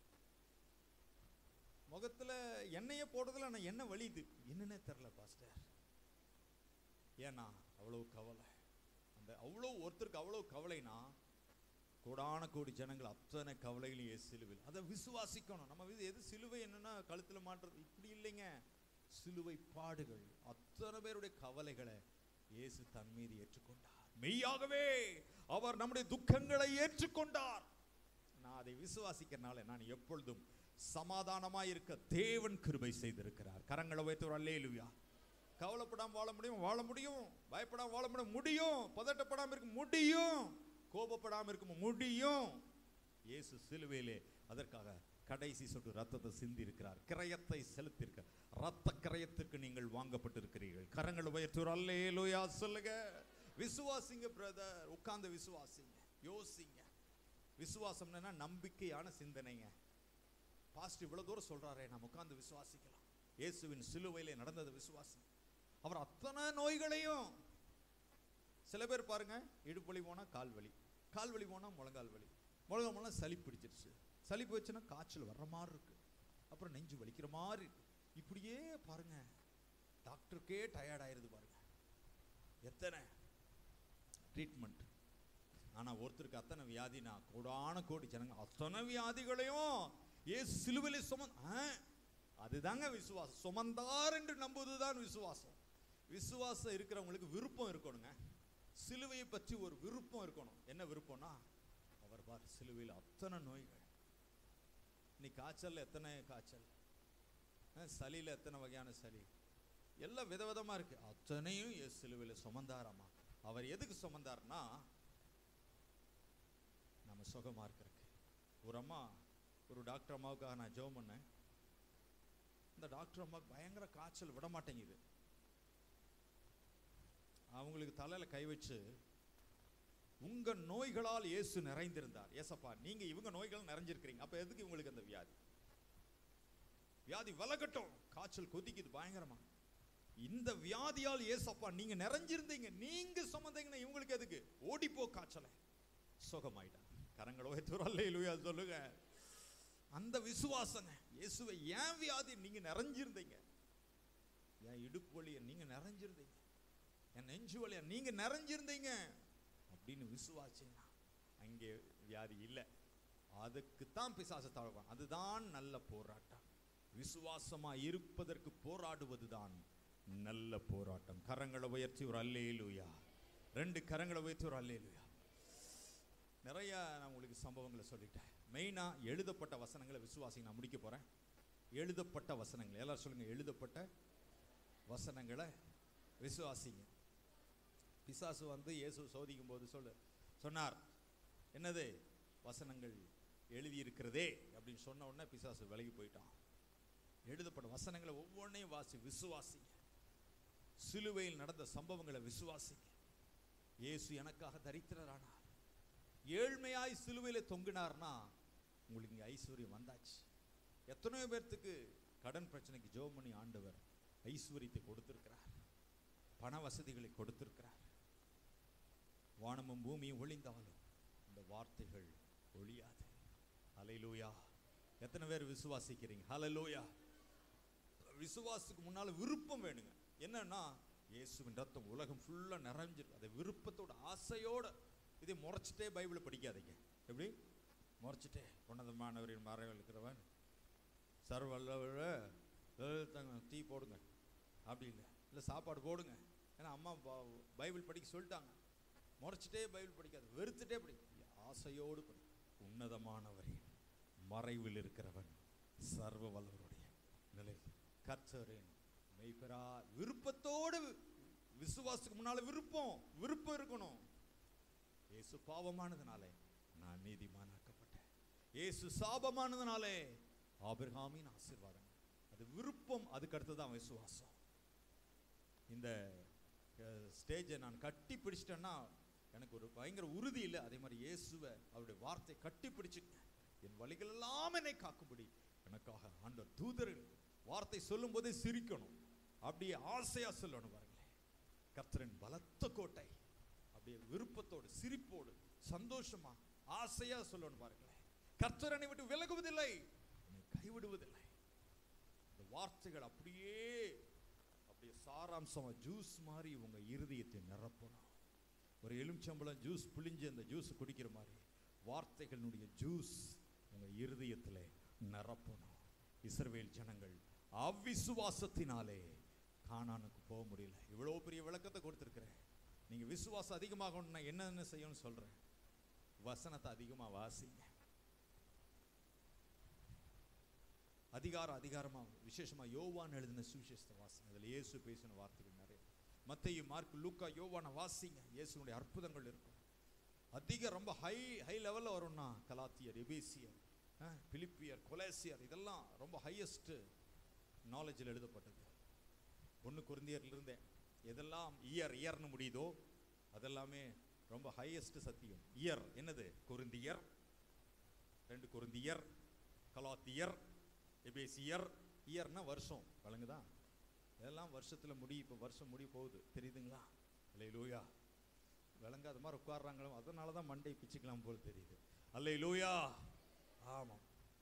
முகத்துல எண்ணெயை போடுறதுல ஆனால் எண்ணெய் வலியுது என்னன்னே தெரில பாஸ்டர் ஏன்னா அவ்வளவு கவலை அந்த அவ்வளோ ஒருத்தருக்கு அவ்வளோ கவலைனா கோடான கோடி ஜனங்கள் அத்தனை கவலைகளையும் இயேசு சிலுவையில் அதை விசுவாசிக்கணும் நம்ம இது எது சிலுவை என்னன்னா கழுத்துல மாட்டுறது இப்படி இல்லைங்க சிலுவை பாடுகள் அத்தனை பேருடைய கவலைகளை இயேசு தன் மீது ஏற்றுக்கொண்டார் மெய்யாகவே அவர் நம்முடைய துக்கங்களை ஏற்றுக்கொண்டார் நான் அதை விசுவாசிக்கிறனால நான் எப்பொழுதும் சமாதானமா இருக்க தேவன் கிருபை செய்திருக்கிறார் கரங்களை வைத்து ஒரு அல்லேலுயா கவலைப்படாம வாழ முடியும் வாழ முடியும் பயப்படாம வாழ முடியும் முடியும் பதட்டப்படாம இருக்க முடியும் கோபப்படாம இருக்க முடியும் இயேசு சிலுவையிலே அதற்காக கடைசி சொட்டு ரத்தத்தை சிந்தி இருக்கிறார் கிரயத்தை செலுத்தியிருக்கிறார் ரத்த கிரயத்திற்கு நீங்கள் வாங்கப்பட்டிருக்கிறீர்கள் கரங்கள் உயர்த்தி ஒரு அல்லேலூயா சொல்லுங்க விசுவாசிங்க பிரதர் உட்கார்ந்து விசுவாசிங்க யோசிங்க விசுவாசம்னா நம்பிக்கையான சிந்தனைங்க பாஸ்ட் இவ்வளவு தூரம் சொல்றாரே நம்ம உட்கார்ந்து விசுவாசிக்கலாம் இயேசுவின் சிலுவையிலே நடந்தது விசுவாசி அவர் அத்தனை நோய்களையும் சில பேர் பாருங்க இடுப்பு வலி போனா கால் வலி கால் வலி போனா முழங்கால் வலி முழங்கால் போனா சளி பிடிச்சிருச்சு சளி போச்சுன்னா காய்ச்சல் வர்ற மாதிரி இருக்கு அப்புறம் நெஞ்சு வலிக்கிற மாதிரி இருக்கு இப்படியே பாருங்க டாக்டருக்கே டயர்ட் ஆயிருது பாருங்க எத்தனை ட்ரீட்மெண்ட் ஆனா ஒருத்தருக்கு அத்தனை வியாதினா கோடான கோடி ஜனங்க அத்தனை வியாதிகளையும் ஏசு சிலுவையிலே சுமந் ஆ, அதுதாங்க விசுவாசம் சுமந்தார் என்று நம்புவதுதான் விசுவாசம் விசுவாசம் இருக்கிறவங்களுக்கு விருப்பம் இருக்கணுங்க சிலுவையை பற்றி ஒரு விருப்பம் இருக்கணும் என்ன விருப்பம்னா அவர் பார் சிலுவையில் அத்தனை நோய்கள் இன்னைக்கு காய்ச்சல் எத்தனை காய்ச்சல் ஆ, சளியில எத்தனை வகையான சளி எல்லாம் விதவிதமா இருக்கு அத்தனையும் இயேசு சிலுவையில் சுமந்தாராமா அவர் எதுக்கு சுமந்தார்னா நம்ம சுகமா இருக்கிறதுக்கு ஒரு அம்மா ஒரு டாக்டர் அம்மாவுக்காக நான் ஜெபம் பண்ணேன் இந்த டாக்டர் அம்மாவுக்கு பயங்கர காய்ச்சல் விட மாட்டேங்குது அவங்களுக்கு தலையில கை வச்சு உங்க நோய்களால் இயேசு நிறைந்திருந்தார் ஏசப்பா நீங்க இவங்க நோய்கள் நிறைஞ்சிருக்கிறீங்க அப்ப எதுக்கு இவங்களுக்கு அந்த வியாதி வியாதி விலகட்டும் காய்ச்சல் கொதிக்குது பயங்கரமா இந்த வியாதியால் ஏசப்பா நீங்க நிறைஞ்சிருந்தீங்க நீங்க சுமந்தீங்கன்னா இவங்களுக்கு எதுக்கு ஓடிப்போ காய்ச்சலை சுகமாயிட்டான் கரங்களை உயர்த்துறல்ல சொல்லுங்க அந்த விசுவாசங்க இயேசுவை ஏன் வியாதி நீங்க நிறைஞ்சிருந்தீங்க என் இடுப்பு வலிய நீங்க நிறைஞ்சிருந்தீங்க என் நெஞ்சு வலிய நீங்க நிறைஞ்சிருந்தீங்க அப்படின்னு விசுவாசிங்கன்னா அங்கே வியாதி இல்லை அதுக்கு தான் பிசாசு தாழ்வான் அதுதான் நல்ல போராட்டம் விசுவாசமா இருப்பதற்கு போராடுவது தான் நல்ல போராட்டம் கரங்களை உயர்த்தி ஒரு அல்லேலூயா ரெண்டு கரங்களை உயர்த்தி ஒரு அல்லேலூயா நிறைய நான் உங்களுக்கு சம்பவங்களை சொல்லிட்டேன் மெயினாக எழுதப்பட்ட வசனங்களை விசுவாசிங்க நான் முடிக்க போகிறேன் எழுதப்பட்ட வசனங்கள் எல்லாரும் சொல்லுங்க எழுதப்பட்ட வசனங்களை விசுவாசிங்க பிசாசு வந்து இயேசு சோதிக்கும் போது சொல்லு சொன்னார் என்னது வசனங்கள் எழுதியிருக்கிறதே அப்படின்னு சொன்ன உடனே பிசாசு விலகி போயிட்டான் எழுதப்பட்ட வசனங்களை ஒவ்வொன்றையும் வாசி விசுவாசிங்க சிலுவையில் நடந்த சம்பவங்களை விசுவாசிங்க இயேசு எனக்காக தரித்திரரானார் ஏழ்மையாய் சிலுவையில தொங்கினார்னா உங்களுக்கு இங்க ஐஸ்வர்யம் வந்தாச்சு எத்தனையோ பேர்த்துக்கு கடன் பிரச்சனைக்கு ஜெபம் பண்ணி ஆண்டவர் ஐஸ்வர்யத்தை கொடுத்திருக்கிறார் பண வசதிகளை கொடுத்திருக்கிறார் வானமும் பூமியும் ஒளிந்தாலும் இந்த வார்த்தைகள் ஒழியாது ஹalleluya எத்தனை பேர் விசுவாசிக்கிறீங்க ஹalleluya விசுவாசத்துக்கு முன்னால விருப்பம் வேணுங்க என்னன்னா இயேசுவின் ரத்தம் உலகம் ஃபுல்லா நிறைஞ்சிருக்கு அதை விருப்பத்தோட ஆசையோட இதை முறைச்சிட்டே பைபிளை படிக்காதீங்க எப்படி முறைச்சிட்டே உன்னதமானவரின் மறைவில் இருக்கிறவன் சர்வல்லவர தீ போடுங்க அப்படி இல்லை இல்லை சாப்பாடு போடுங்க ஏன்னா அம்மா ப- பைபிள் படிக்க சொல்லிட்டாங்க முறைச்சிட்டே பைபிள் படிக்காது வெறுத்துட்டே படி ஆசையோடு படி உன்னதமானவரின் மறைவில் இருக்கிறவன் சர்வ வல்லவருடைய நிலை கர்த்தரின் மெய்பெறா விருப்பத்தோடு வி- விசுவாசத்துக்கு முன்னால விருப்பம் விருப்பம் இருக்கணும் இயேசு பாவமானதுனாலே நான் நீதிமானாக்கப்பட்டேன் இயேசு சாபமானதுனாலே ஆபிரகாமின் ஆசீர்வாதம் அது விருப்பம் அதுக்கு அடுத்ததான் விசுவாசம் இந்த ஸ்டேஜை நான் கட்டி பிடிச்சிட்டேன்னா எனக்கு ஒரு பயங்கர உறுதி இல்லை அதே மாதிரி இயேசுவை அவருடைய வார்த்தை கட்டி பிடிச்சிட்டேன் என் வழிகள் எல்லாம் என்னை காக்கும்படி எனக்காக ஆண்டவர் தூதர்கள் வார்த்தை சொல்லும் போதே சிரிக்கணும் அப்படியே ஆசையா சொல்லணும் பாருங்களேன் கர்த்தரின் பலத்த கோட்டை அப்படியே விருப்பத்தோடு சிரிப்போடு சந்தோஷமா ஆசையா சொல்லணும் பாருங்களேன் கர்த்தர் என்னை விட்டு விலகுவதில்லை என்னை கைவிடுவதில்லை இந்த வார்த்தைகள் அப்படியே அப்படியே சாராம்சமா ஜூஸ் மாதிரி உங்க இருதயத்தை நிரப்பணும் ஒரு எலுமிச்சம்பழம் ஜூஸ் புளிஞ்சு அந்த ஜூஸ் குடிக்கிற மாதிரி வார்த்தைகளுடைய ஜூஸ் உங்க இருதயத்தில் நிரப்பணும் இஸ்ரவேல் ஜனங்கள் அவ்விசுவாசத்தினாலே கானானுக்கு போக முடியல இவ்வளோ பெரிய விளக்கத்தை கொடுத்துருக்கிறேன் நீங்க விசுவாசம் அதிகமாகணும்னா என்னென்ன செய்யணும்னு சொல்றேன் வசனத்தை அதிகமா வாசிங்க அதிகாரம் அதிகாரமா விசேஷமா யோவான் எழுதின சுவிசேஷத்தை வாசிங்க அதில் இயேசு பேசின வார்த்தைகள் நிறைய மத்தேயு மார்க் லூக்கா யோவானை வாசிங்க இயேசுனுடைய அற்புதங்கள் இருக்கும் அதிக ரொம்ப ஹை ஹை லெவலில் வரும்னா கலாத்தியர் எபேசியர் அஹ், பிலிப்பியர் கொலேசியர் இதெல்லாம் ரொம்ப ஹையஸ்ட் நாலேஜில் எழுதப்பட்டது ஒன்று குருந்தியர்லேருந்தே எதெல்லாம் இயர் இயர்னு முடியுதோ அதெல்லாமே ரொம்ப ஹையஸ்ட் சத்தியம் இயர் என்னது குருந்தியர் ரெண்டு குருந்தியர் கலாத்தியர் எபேசியர் இயர்னா வருஷம் வழங்குதா இதெல்லாம் வருஷத்துல முடி இப்போ வருஷம் முடி போகுது தெரியுதுங்களா அல்லை லூயா விளங்காத மாதிரி உட்கார்றாங்களோ அதனால தான் மண்டை பிச்சுக்கலாம் போல் தெரியுது அல்லை லூயா ஆமாம்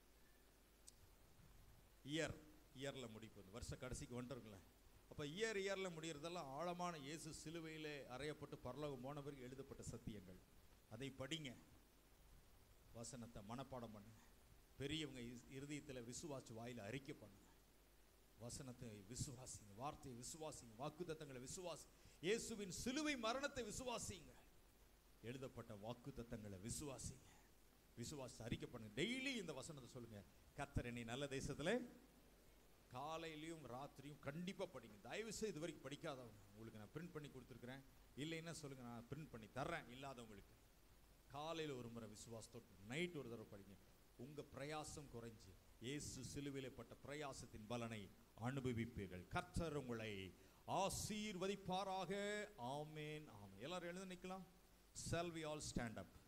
இயர் இயரில் முடிப்பது வருஷ கடைசிக்கு வந்துருங்களே அப்போ இயர் இயரில் முடியறதெல்லாம் ஆழமான இயேசு சிலுவையிலே அறையப்பட்டு பரலோகம் போன பிறகு எழுதப்பட்ட சத்தியங்கள் அதை படிங்க வசனத்தை மனப்பாடம் பண்ணுங்க பெரியவங்க இஸ்- இருதயத்துல விசுவாச்சு வாயில அறிக்கை பண்ணுங்க வசனத்தை விசுவாசிங்க வார்த்தையை விசுவாசிங்க வாக்குத்தத்தங்களை விசுவாசி இயேசுவின் சிலுவை மரணத்தை விசுவாசிங்க எழுதப்பட்ட வாக்குத்தத்தங்களை விசுவாசிங்க விசுவாசி அறிக்கை பண்ணுங்க டெய்லி இந்த வசனத்தை சொல்லுங்க கர்த்தர் என்னை நல்ல தேசத்துல காலையிலையும் ராத்திரியும் கண்டிப்பா படிங்க தயவு செய்து இது வரைக்கும் படிக்காதவங்க உங்களுக்கு நான் பிரிண்ட் பண்ணி கொடுத்துருக்கிறேன் இல்லைன்னா சொல்லுங்க நான் பிரிண்ட் பண்ணி தர்றேன் இல்லாதவங்களுக்கு காலையில் ஒரு முறை விசுவாசத்தோடு நைட் ஒரு தடவை படிங்க உங்க பிரயாசம் குறைஞ்சு இயேசு சிலுவிலே பட்ட பிரயாசத்தின் பலனை அனுபவிப்பீர்கள் கர்த்தர் உங்களை ஆசீர்வதிப்பாராக ஆமேன் ஆமென் எல்லாரும் எழுந்து நிக்கலாம் shall we all stand up